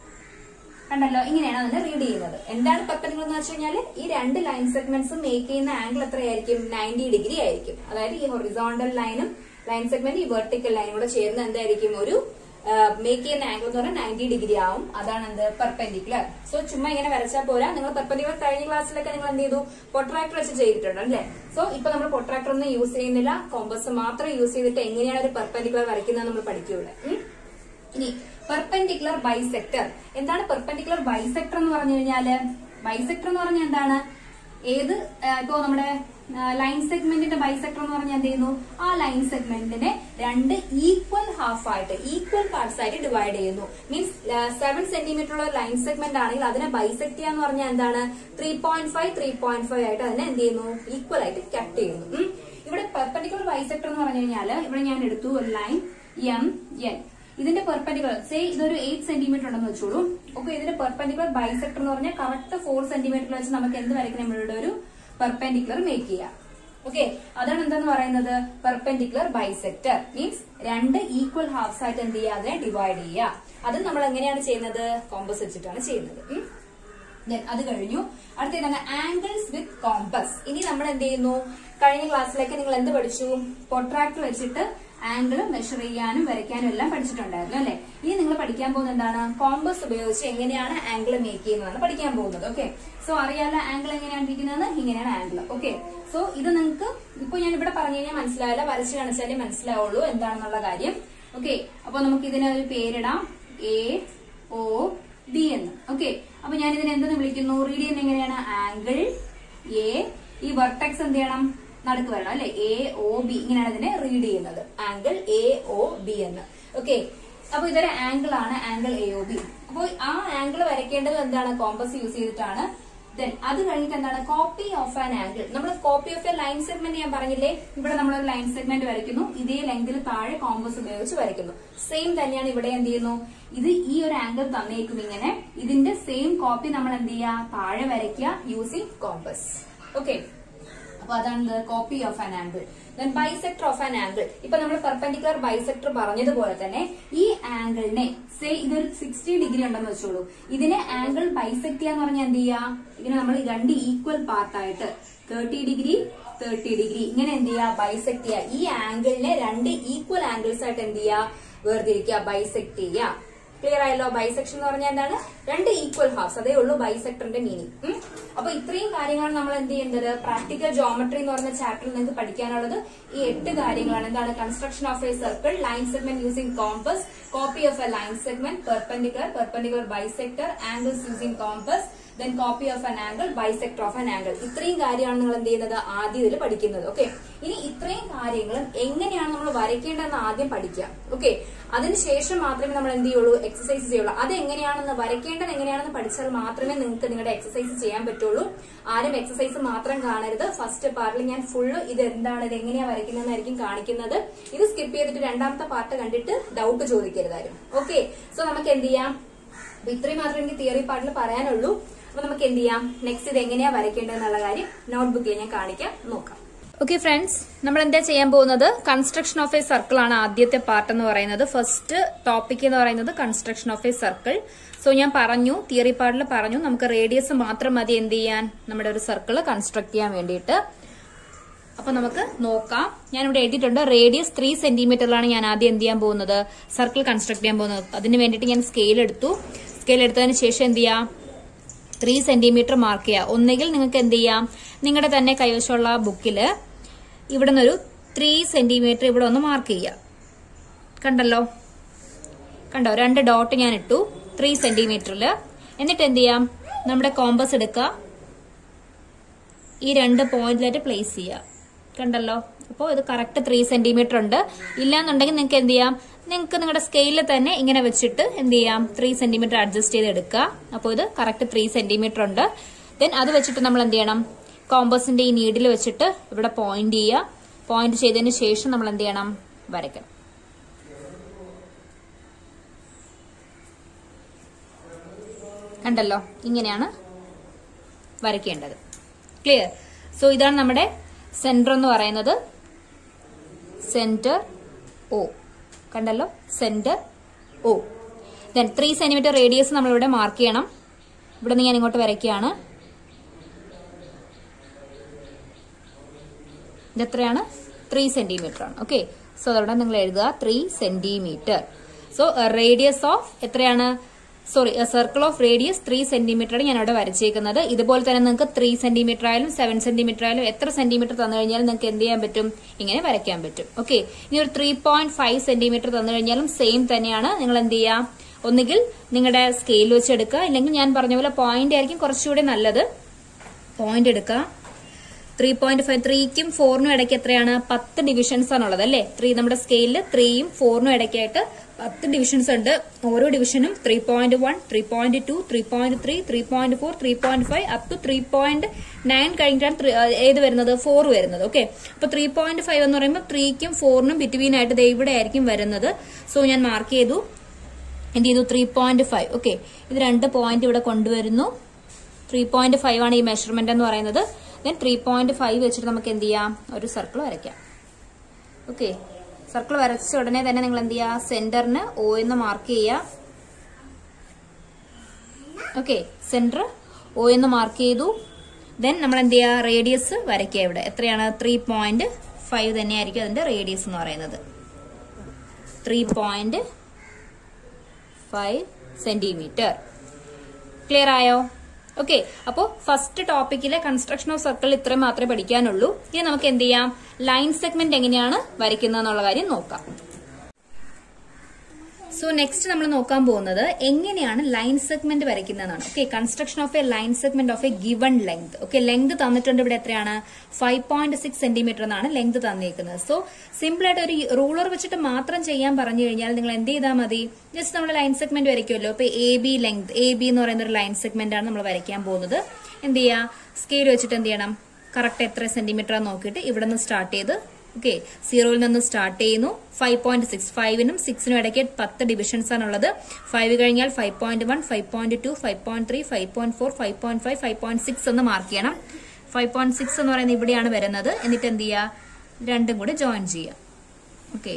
കണ്ടല്ലോ ഇങ്ങനെയാണ് അതിനെ റീഡ് ചെയ്യുന്നത് എന്താണ് പെർപെൻഡിക്കുലർ എന്ന് വെച്ച് കഴിഞ്ഞാൽ ഈ രണ്ട് ലൈൻ സെഗ്മെന്റ്സ് മേക്ക് ചെയ്യുന്ന ആംഗിൾ എത്രയായിരിക്കും നയൻറ്റി ഡിഗ്രി ആയിരിക്കും അതായത് ഈ ഹൊറിസോണ്ടൽ ലൈനും ലൈൻ സെഗ്മെന്റ് ഈ വെർട്ടിക്കൽ ലൈനും കൂടെ ചേർന്ന് എന്തായിരിക്കും ഒരു മേക്ക് ചെയ്യുന്ന ആംഗിൾ എന്ന് പറഞ്ഞാൽ നയൻറ്റി ഡിഗ്രി ആവും അതാണ് എന്ത് പെർപെൻഡിക്കുലർ സോ ചുമ്മാ ഇങ്ങനെ വരച്ചാൽ പോരാ നിങ്ങൾ പെർപെൻഡിക്കുലർ കഴിഞ്ഞ ക്ലാസ്സിലൊക്കെ നിങ്ങൾ എന്ത് ചെയ്തു പൊട്രാക്ടർ വെച്ച് ചെയ്തിട്ടുണ്ട് അല്ലേ സോ ഇപ്പൊ നമ്മൾ പൊട്രാക്ടർ ഒന്നും യൂസ് ചെയ്യുന്നില്ല കോമ്പസ് മാത്രം യൂസ് ചെയ്തിട്ട് എങ്ങനെയാണ് ഒരു പെർപെൻഡിക്കുലർ വരയ്ക്കുന്നത് നമ്മൾ പഠിക്കൂടെ ഉം? ഇനി പെർപെൻഡിക്കുലർ ബൈസെക്ടർ എന്താണ് പെർപെൻഡിക്കുലർ ബൈസെക്ടർ എന്ന് പറഞ്ഞു കഴിഞ്ഞാല് ബൈസെക്ടർ എന്ന് പറഞ്ഞാൽ എന്താണ് ഏത് ആ, ഇപ്പോ നമ്മുടെ ലൈൻ സെഗ്മെന്റിന്റെ ബൈസെക്ടർ എന്ന് പറഞ്ഞാൽ എന്ത് ചെയ്യുന്നു ആ ലൈൻ സെഗ്മെന്റിനെ രണ്ട് ഈക്വൽ ഹാഫ് ആയിട്ട് ഈക്വൽ പാർട്സ് ആയിട്ട് ഡിവൈഡ് ചെയ്യുന്നു മീൻസ് സെവൻ സെന്റിമീറ്റർ ഉള്ള ലൈൻ സെഗ്മെന്റ് ആണെങ്കിൽ അതിനെ ബൈസെക്ട് ചെയ്യാന്ന് പറഞ്ഞാൽ എന്താണ് three point five three point five ആയിട്ട് അതിനെ എന്ത് ചെയ്യുന്നു ഈക്വൽ ആയിട്ട് കട്ട് ചെയ്യുന്നു ഉം. ഇവിടെ പെർപെൻഡിക്കുലർ ബൈസെക്ടർ എന്ന് പറഞ്ഞു കഴിഞ്ഞാൽ ഇവിടെ ഞാൻ എടുത്തു ഒരു ലൈൻ എം എൻ ഇതിന്റെ പെർപെൻഡിക്കുലർ സേ ഇതൊരു എയ്റ്റ് സെന്റിമീറ്റർ ഉണ്ടെന്ന് വെച്ചോളൂ ഓക്കെ ഇതിന്റെ പെർപെൻഡിക്കുലർ ബൈസെക്ടർ എന്ന് പറഞ്ഞാൽ കറക്റ്റ് ഫോർ സെന്റിമീറ്റർ വെച്ച് നമുക്ക് എന്ത് വരയ്ക്കണം ഇവിടെ ഒരു പെർപെൻഡിക്കുലർ മേക്ക് ചെയ്യാം ഓക്കെ അതാണ് എന്താന്ന് പറയുന്നത് പെർപെൻഡിക്കുലർ ബൈസെക്ടർ മീൻസ് രണ്ട് ഈക്വൽ ഹാഫ്സ് ആയിട്ട് എന്ത് ചെയ്യുക അതിനെ ഡിവൈഡ് ചെയ്യുക അത് നമ്മൾ എങ്ങനെയാണ് ചെയ്യുന്നത് കോമ്പസ് വെച്ചിട്ടാണ് ചെയ്യുന്നത് ഉം. Then അത് കഴിഞ്ഞു അടുത്ത ഇതാണ് ആംഗിൾസ് വിത്ത് കോമ്പസ് ഇനി നമ്മൾ എന്ത് ചെയ്യുന്നു കഴിഞ്ഞ ക്ലാസ്സിലേക്ക് നിങ്ങൾ എന്ത് പഠിച്ചു പൊട്രാക്ടർ വെച്ചിട്ട് ആംഗിൾ മെഷർ ചെയ്യാനും വരയ്ക്കാനും എല്ലാം പഠിച്ചിട്ടുണ്ടായിരുന്നു അല്ലെ ഇനി നിങ്ങൾ പഠിക്കാൻ പോകുന്നത് എന്താണ് കോമ്പസ് ഉപയോഗിച്ച് എങ്ങനെയാണ് ആംഗിൾ മേക്ക് ചെയ്യുന്നതാണ് പഠിക്കാൻ പോകുന്നത് ഓക്കെ സോ അറിയാലോ ആംഗിൾ എങ്ങനെയാണ് ഇരിക്കുന്നത് ഇങ്ങനെയാണ് ആംഗിൾ ഓക്കെ സോ ഇത് നിങ്ങൾക്ക് ഇപ്പൊ ഞാൻ ഇവിടെ പറഞ്ഞു കഴിഞ്ഞാൽ മനസ്സിലാവില്ല വരച്ച് കാണിച്ചാലേ മനസ്സിലാവുള്ളൂ എന്താണെന്നുള്ള കാര്യം ഓക്കെ അപ്പൊ നമുക്ക് ഇതിന് ഒരു പേരിടാം എ ഒ ബി എന്ന് ഓക്കെ അപ്പൊ ഞാൻ ഇതിനെ എന്തെന്ന് വിളിക്കുന്നു റീഡ് ചെയ്യുന്നത് എങ്ങനെയാണ് ആംഗിൾ എ ഈ വെർട്ടെക്സ് എന്ത് ചെയ്യണം നടുക്ക് വരണം അല്ലെ എ ഒ ബി ഇങ്ങനെയാണ് ഇതിനെ റീഡ് ചെയ്യുന്നത് ആംഗിൾ എ ഒ ബി എന്ന് ഓക്കെ അപ്പൊ ഇതൊരു ആംഗിൾ ആണ് ആംഗിൾ എ ഒ ബി അപ്പോൾ ആ ആംഗിൾ വരയ്ക്കേണ്ടത് എന്താണ് കോമ്പസ് യൂസ് ചെയ്തിട്ടാണ് ദെൻ അത് കഴിഞ്ഞിട്ട് എന്താണ് കോപ്പി ഓഫ് ആൻ ആംഗിൾ നമ്മൾ copy of a line segment ഞാൻ പറഞ്ഞില്ലേ ഇവിടെ നമ്മൾ ഒരു ലൈൻ സെഗ്മെന്റ് വരയ്ക്കുന്നു ഇതേ ലെങ്തിൽ താഴെ കോമ്പസ് ഉപയോഗിച്ച് വരയ്ക്കുന്നു സെയിം തന്നെയാണ് ഇവിടെ എന്ത് ചെയ്യുന്നു ഇത് ഈ ഒരു ആംഗിൾ തന്നേക്കും ഇങ്ങനെ ഇതിന്റെ സെയിം കോപ്പി നമ്മൾ എന്ത് ചെയ്യുക താഴെ വരയ്ക്കുക യൂസിങ് കോമ്പസ് ഓക്കെ അപ്പൊ അതാണ് copy of an angle then bisector of an angle ഇപ്പൊ നമ്മൾ പെർപെൻഡിക്കുലർ ബൈസെക്ടർ പറഞ്ഞതുപോലെ തന്നെ ഈ ആംഗിളിനെ സേ ഇതൊരു സിക്സ്റ്റി ഡിഗ്രി ഉണ്ടെന്ന് വെച്ചോളൂ ഇതിനെ ആംഗിൾ ബൈസെക്ട് ചെയ്യാന്ന് പറഞ്ഞാൽ എന്ത് ചെയ്യാ ഇതിനെ നമ്മൾ രണ്ട് ഈക്വൽ പാർട്ടായിട്ട് തേർട്ടി ഡിഗ്രി തേർട്ടി ഡിഗ്രി ഇങ്ങനെ എന്ത് ചെയ്യാ ബൈസെക്ട് ചെയ്യുക ഈ ആംഗിളിനെ രണ്ട് ഈക്വൽ ആംഗിൾസ് ആയിട്ട് എന്ത് ചെയ്യുക വേർതിരിക്കുക ബൈസെക്ട് ചെയ്യുക ക്ലിയർ ആയല്ലോ ബൈസെക്ഷൻ എന്ന് പറഞ്ഞാൽ എന്താണ് രണ്ട് ഈക്വൽ ഹാഫ്സ് അതേ ഉള്ളൂ ബൈസെക്ടറിന്റെ മീനിങ് അപ്പൊ ഇത്രയും കാര്യങ്ങളാണ് നമ്മൾ എന്ത് ചെയ്യേണ്ടത് പ്രാക്ടിക്കൽ ജോമെട്രി എന്ന് പറഞ്ഞ ചാപ്റ്ററിൽ നിങ്ങൾക്ക് പഠിക്കാനുള്ളത് ഈ എട്ട് കാര്യങ്ങളാണ് എന്താണ് construction of a circle line segment using compass copy of a line segment perpendicular perpendicular bisector angles using compass then copy of an angle bisector of an angle ഇത്രയും കാര്യമാണ് നിങ്ങൾ എന്ത് ചെയ്യുന്നത് ആദ്യം ഇതിൽ പഠിക്കുന്നത് ഓക്കെ ഇനി ഇത്രയും കാര്യങ്ങളും എങ്ങനെയാണ് നമ്മൾ വരയ്ക്കേണ്ടതെന്ന് ആദ്യം പഠിക്കുക ഓക്കെ അതിനുശേഷം മാത്രമേ നമ്മൾ എന്ത് ചെയ്യുള്ളൂ എക്സസൈസ് ചെയ്യുള്ളൂ അത് എങ്ങനെയാണെന്ന് വരയ്ക്കേണ്ടത് എങ്ങനെയാണെന്ന് പഠിച്ചാൽ മാത്രമേ നിങ്ങൾക്ക് നിങ്ങളുടെ എക്സസൈസ് ചെയ്യാൻ പറ്റുള്ളൂ ആരും എക്സസൈസ് മാത്രം കാണരുത് ഫസ്റ്റ് പാർട്ടിൽ ഞാൻ ഫുള്ള് ഇത് എന്താണ് ഇത് എങ്ങനെയാ വരയ്ക്കുന്നതെന്നായിരിക്കും കാണിക്കുന്നത് ഇത് സ്കിപ്പ് ചെയ്തിട്ട് രണ്ടാമത്തെ പാർട്ട് കണ്ടിട്ട് ഡൗട്ട് ചോദിക്കരുതാരും ഓക്കെ സോ നമുക്ക് എന്ത് ചെയ്യാം അപ്പൊ ഇത്രയും മാത്രമേ എനിക്ക് തിയറി പാർട്ടിൽ പറയാനുള്ളൂ അപ്പൊ നമുക്ക് എന്ത് ചെയ്യാം നെക്സ്റ്റ് ഇത് എങ്ങനെയാ വരയ്ക്കേണ്ടതെന്നുള്ള കാര്യം നോട്ട്ബുക്കിൽ ഞാൻ കാണിക്കാം നോക്കാം ഓക്കെ ഫ്രണ്ട്സ് നമ്മൾ എന്താ ചെയ്യാൻ പോകുന്നത് കൺസ്ട്രക്ഷൻ ഓഫ് എ സർക്കിൾ ആണ് ആദ്യത്തെ പാർട്ട് എന്ന് പറയുന്നത് ഫസ്റ്റ് ടോപ്പിക് എന്ന് പറയുന്നത് construction of a circle so ഞാൻ പറഞ്ഞു തിയറി പാർട്ടിൽ പറഞ്ഞു നമുക്ക് റേഡിയസ് മാത്രം മതി എന്ത് ചെയ്യാൻ നമ്മുടെ ഒരു സർക്കിൾ കൺസ്ട്രക്ട് ചെയ്യാൻ വേണ്ടിയിട്ട് അപ്പൊ നമുക്ക് നോക്കാം ഞാൻ ഇവിടെ എഴുതിയിട്ടുണ്ട് റേഡിയസ് ത്രീ സെന്റിമീറ്ററിലാണ് ഞാൻ ആദ്യം എന്ത് ചെയ്യാൻ പോകുന്നത് സർക്കിൾ കൺസ്ട്രക്ട് ചെയ്യാൻ പോകുന്നത് അതിന് വേണ്ടിയിട്ട് ഞാൻ സ്കെയിൽ എടുത്തു സ്കെയിൽ എടുത്തതിന് ശേഷം എന്ത് ചെയ്യാം ത്രീ സെന്റിമീറ്റർ മാർക്ക് ചെയ്യുക ഒന്നുകിൽ നിങ്ങൾക്ക് എന്ത് ചെയ്യാം നിങ്ങളുടെ തന്നെ കൈവശമുള്ള ബുക്കിൽ ഇവിടെ നിന്നൊരു ത്രീ സെന്റിമീറ്റർ ഇവിടെ ഒന്ന് മാർക്ക് ചെയ്യുക കണ്ടല്ലോ കണ്ടോ രണ്ട് ഡോട്ട് ഞാൻ ഇട്ടു ത്രീ സെന്റിമീറ്ററിൽ എന്നിട്ട് എന്ത് ചെയ്യാം നമ്മുടെ കോമ്പസ് എടുക്കുക ഈ രണ്ട് പോയിന്റിലായിട്ട് പ്ലേസ് ചെയ്യുക കണ്ടല്ലോ അപ്പോൾ ഇത് കറക്റ്റ് ത്രീ സെന്റിമീറ്റർ ഉണ്ട് ഇല്ലാന്നുണ്ടെങ്കിൽ നിങ്ങൾക്ക് എന്ത് ചെയ്യാം നിങ്ങൾക്ക് നിങ്ങളുടെ സ്കെയിലിൽ തന്നെ ഇങ്ങനെ വെച്ചിട്ട് എന്ത് ചെയ്യാം ത്രീ സെന്റിമീറ്റർ അഡ്ജസ്റ്റ് ചെയ്ത് എടുക്കുക അപ്പോൾ ഇത് കറക്റ്റ് ത്രീ സെന്റിമീറ്റർ ഉണ്ട് ദെൻ അത് വെച്ചിട്ട് നമ്മൾ എന്ത് ചെയ്യണം കോമ്പസിന്റെ ഈ നീഡിൽ വെച്ചിട്ട് ഇവിടെ പോയിന്റ് ചെയ്യുക പോയിന്റ് ചെയ്തതിന് ശേഷം നമ്മൾ എന്ത് ചെയ്യണം വരയ്ക്കണം കണ്ടല്ലോ ഇങ്ങനെയാണ് വരയ്ക്കേണ്ടത് ക്ലിയർ സോ ഇതാണ് നമ്മുടെ സെന്റർ എന്ന് പറയുന്നത് സെന്റർ ഒ കണ്ടല്ലോ centre O then three centimetre radius നമ്മളിവിടെ മാർക്ക് ചെയ്യണം ഇവിടെ നിന്ന് ഞാൻ ഇങ്ങോട്ട് വരയ്ക്കുകയാണ് ഇതെത്രയാണ് ത്രീ സെന്റിമീറ്റർ ആണ് ഓക്കെ സോ അതവിടെ നിങ്ങൾ എഴുതുക three centimetre so radius of എത്രയാണ് sorry circle of radius three centimetre ആണ് ഞാൻ അവിടെ വരച്ചേക്കുന്നത് ഇതുപോലെ തന്നെ നിങ്ങൾക്ക് ത്രീ സെന്റിമീറ്റർ ആയാലും സെവൻ സെന്റിമീറ്റർ ആയാലും എത്ര സെന്റിമീറ്റർ തന്നു കഴിഞ്ഞാലും നിങ്ങൾക്ക് എന്ത് ചെയ്യാൻ പറ്റും ഇങ്ങനെ വരയ്ക്കാൻ പറ്റും ഓക്കെ ഇനി ഒരു ത്രീ പോയിന്റ് ഫൈവ് സെന്റിമീറ്റർ തന്നു കഴിഞ്ഞാലും സെയിം തന്നെയാണ് നിങ്ങൾ എന്ത് ചെയ്യുക ഒന്നുകിൽ നിങ്ങളുടെ സ്കെയിൽ വെച്ച് എടുക്കുക ഇല്ലെങ്കിൽ ഞാൻ പറഞ്ഞ പോലെ പോയിന്റ് ആയിരിക്കും കുറച്ചുകൂടി നല്ലത് പോയിന്റ് എടുക്കുക ത്രീ പോയിന്റ് ഫൈവ് ത്രീക്കും ഫോറിനും ഇടയ്ക്ക് എത്രയാണ് പത്ത് ഡിവിഷൻസ് ആണുള്ളത് അല്ലേ ത്രീ നമ്മുടെ സ്കെയിലിൽ ത്രീയും ഫോറിനും ഇടയ്ക്കായിട്ട് പത്ത് ഡിവിഷൻസ് ഉണ്ട് ഓരോ ഡിവിഷനും three point one three point two three point three three point four three point five up to three point nine കഴിഞ്ഞിട്ടാണ് ത്രീ- ആ, ഏത് വരുന്നത് ഫോർ വരുന്നത് ഓക്കെ അപ്പൊ ത്രീ പോയിന്റ് ഫൈവ് എന്ന് പറയുമ്പോൾ ത്രീക്കും ഫോറിനും ബിറ്റ്വീൻ ആയിട്ട് ദേ ഇവിടെ ആയിരിക്കും വരുന്നത് സോ ഞാൻ മാർക്ക് ചെയ്തു എന്ത് ചെയ്തു ത്രീ പോയിന്റ് ഫൈവ് ഓക്കെ ഇത് രണ്ട് പോയിന്റ് ഇവിടെ കൊണ്ടുവരുന്നു ത്രീ പോയിന്റ് ഫൈവ് ആണ് ഈ മെഷർമെന്റ് എന്ന് പറയുന്നത് ദെൻ ത്രീ പോയിന്റ് ഫൈവ് വെച്ചിട്ട് നമുക്ക് എന്ത് ചെയ്യാം ഒരു സർക്കിൾ വരയ്ക്കാം ഓക്കെ സർക്കിൾ വരച്ച ഉടനെ തന്നെ നിങ്ങൾ എന്ത് ചെയ്യുക സെന്ററിന് ഒ എന്ന് മാർക്ക് ചെയ്യുക ഓക്കെ സെന്റർ ഒ എന്ന് മാർക്ക് ചെയ്തു ദെൻ നമ്മൾ എന്ത് ചെയ്യുക റേഡിയസ് വരയ്ക്കുക ഇവിടെ എത്രയാണ് ത്രീ പോയിന്റ് ഫൈവ് തന്നെയായിരിക്കും അതിന്റെ റേഡിയസ് എന്ന് പറയുന്നത് three point five centimetre clear ആയോ ഓക്കെ അപ്പോൾ ഫസ്റ്റ് ടോപ്പിക്കിലെ കൺസ്ട്രക്ഷൻ ഓഫ് സർക്കിൾ ഇത്രയും മാത്രമേ പഠിക്കാനുള്ളൂ ഇനി നമുക്ക് എന്ത് ചെയ്യാം ലൈൻ സെഗ്മെന്റ് എങ്ങനെയാണ് വരയ്ക്കുന്നത് എന്നുള്ള കാര്യം നോക്കാം സോ നെക്സ്റ്റ് നമ്മൾ നോക്കാൻ പോകുന്നത് എങ്ങനെയാണ് ലൈൻ സെഗ്മെന്റ് വരയ്ക്കുന്നതാണ് okay construction of a line segment of a given length okay length തന്നിട്ടുണ്ട് ഇവിടെ എത്രയാണ് ഫൈവ് പോയിന്റ് സിക്സ് സെന്റിമീറ്റർ എന്നാണ് ലെങ്ത് തന്നിരിക്കുന്നത് സോ സിമ്പിൾ ആയിട്ട് ഒരു റൂളർ വെച്ചിട്ട് മാത്രം ചെയ്യാൻ പറഞ്ഞു കഴിഞ്ഞാൽ നിങ്ങൾ എന്ത് ചെയ്താൽ മതി ജസ്റ്റ് നമ്മൾ ലൈൻ സെഗ്മെന്റ് വരയ്ക്കുമല്ലോ ഇപ്പൊ A B length A B എന്ന് പറയുന്ന ഒരു ലൈൻ സെഗ്മെന്റ് ആണ് നമ്മൾ വരയ്ക്കാൻ പോകുന്നത് എന്ത് ചെയ്യുക സ്കെയിൽ വെച്ചിട്ട് എന്ത് ചെയ്യണം കറക്റ്റ് എത്ര സെന്റിമീറ്റർ നോക്കിയിട്ട് ഇവിടെ നിന്ന് സ്റ്റാർട്ട് ചെയ്ത് ഓക്കെ സീറോയിൽ നിന്ന് സ്റ്റാർട്ട് ചെയ്യുന്നു ഫൈവ് പോയിന്റ് സിക്സ് ഫൈവിനും സിക്സിനും ഇടയ്ക്ക് പത്ത് ഡിവിഷൻസ് ആണുള്ളത് ഫൈവ് കഴിഞ്ഞാൽ five point one five point two five point three five point four five point five five point six എന്ന് മാർക്ക് ചെയ്യണം ഫൈവ് പോയിന്റ് സിക്സ് എന്ന് പറയുന്നത് ഇവിടെയാണ് വരുന്നത് എന്നിട്ട് എന്ത് ചെയ്യുക രണ്ടും കൂടി ജോയിൻ ചെയ്യുക ഓക്കെ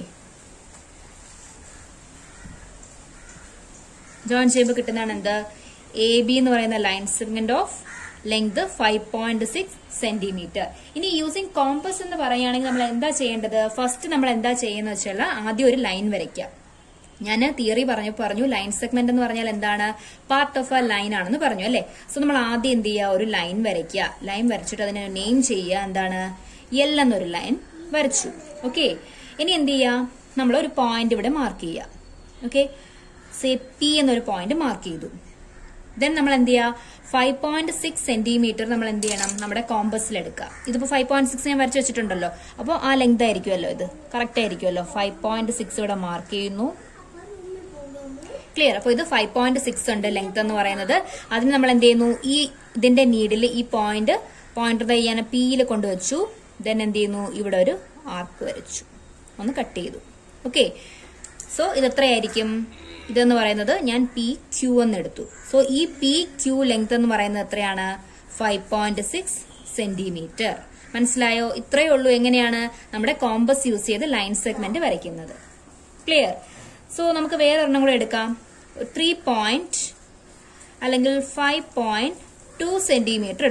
ജോയിൻ ചെയ്യുമ്പോൾ കിട്ടുന്നതാണ് എന്ത് എ ബി എന്ന് പറയുന്ന line segment of length five point six centimetre ഇനി യൂസിങ് കോമ്പസ് എന്ന് പറയുകയാണെങ്കിൽ നമ്മൾ എന്താ ചെയ്യേണ്ടത് ഫസ്റ്റ് നമ്മൾ എന്താ ചെയ്യുന്നത് വെച്ചാൽ ആദ്യം ഒരു ലൈൻ വരയ്ക്കുക ഞാൻ തിയറി പറഞ്ഞു പറഞ്ഞു ലൈൻ സെഗ്മെന്റ് എന്ന് പറഞ്ഞാൽ എന്താണ് പാർട്ട് ഓഫ് എ ലൈൻ ആണെന്ന് പറഞ്ഞു അല്ലേ സോ നമ്മൾ ആദ്യം എന്ത് ചെയ്യുക ഒരു ലൈൻ വരയ്ക്കുക ലൈൻ വരച്ചിട്ട് അതിനെ നെയിം ചെയ്യുക എന്താണ് എൽ എന്നൊരു ലൈൻ വരച്ചു ഓക്കെ ഇനി എന്ത് ചെയ്യുക നമ്മൾ ഒരു പോയിന്റ് ഇവിടെ മാർക്ക് ചെയ്യുക ഓക്കെ സേ പി എന്നൊരു പോയിന്റ് മാർക്ക് ചെയ്തു ദെൻ നമ്മൾ എന്ത് ചെയ്യുക ഫൈവ് പോയിന്റ് സിക്സ് സെന്റിമീറ്റർ നമ്മൾ എന്ത് ചെയ്യണം നമ്മുടെ കോമ്പസിൽ എടുക്കുക ഇതിപ്പോ ഫൈവ് പോയിന്റ് സിക്സ് ഞാൻ വരച്ച് വെച്ചിട്ടുണ്ടല്ലോ അപ്പോൾ ആ ലെങ്ത് ആയിരിക്കുമല്ലോ ഇത് കറക്റ്റ് ആയിരിക്കുമല്ലോ ഫൈവ് പോയിന്റ് സിക്സ് ഇവിടെ മാർക്ക് ചെയ്യുന്നു ക്ലിയർ അപ്പോൾ ഇത് ഫൈവ് പോയിന്റ് സിക്സ് ഉണ്ട് ലെങ്ത് എന്ന് പറയുന്നത് അതിന് നമ്മൾ എന്ത് ചെയ്യുന്നു ഈ ഇതിന്റെ നീഡിൽ ഈ പോയിന്റ് പോയിന്റർ ചെയ്യാൻ പിയിൽ കൊണ്ടുവച്ചു ദെൻ എന്ത് ചെയ്യുന്നു ഇവിടെ ഒരു ആർക്ക് വരച്ചു ഒന്ന് കട്ട് ചെയ്തു ഓക്കെ സോ ഇത് എത്രയായിരിക്കും ഇതെന്ന് പറയുന്നത് ഞാൻ പി ക്യൂ എന്ന് എടുത്തു സോ ഈ പി ക്യൂ ലെങ്ത് എന്ന് പറയുന്നത് എത്രയാണ് ഫൈവ് പോയിന്റ് സിക്സ് സെന്റിമീറ്റർ മനസ്സിലായോ ഇത്രയേ ഉള്ളൂ എങ്ങനെയാണ് നമ്മുടെ കോമ്പസ് യൂസ് ചെയ്ത് ലൈൻ സെഗ്മെന്റ് വരയ്ക്കുന്നത് ക്ലിയർ സോ നമുക്ക് വേറെ ഒരെണ്ണം കൂടെ എടുക്കാം ത്രീ പോയിന്റ് അല്ലെങ്കിൽ ഫൈവ് പോയിന്റ് ടു സെന്റിമീറ്റർ എടുത്തു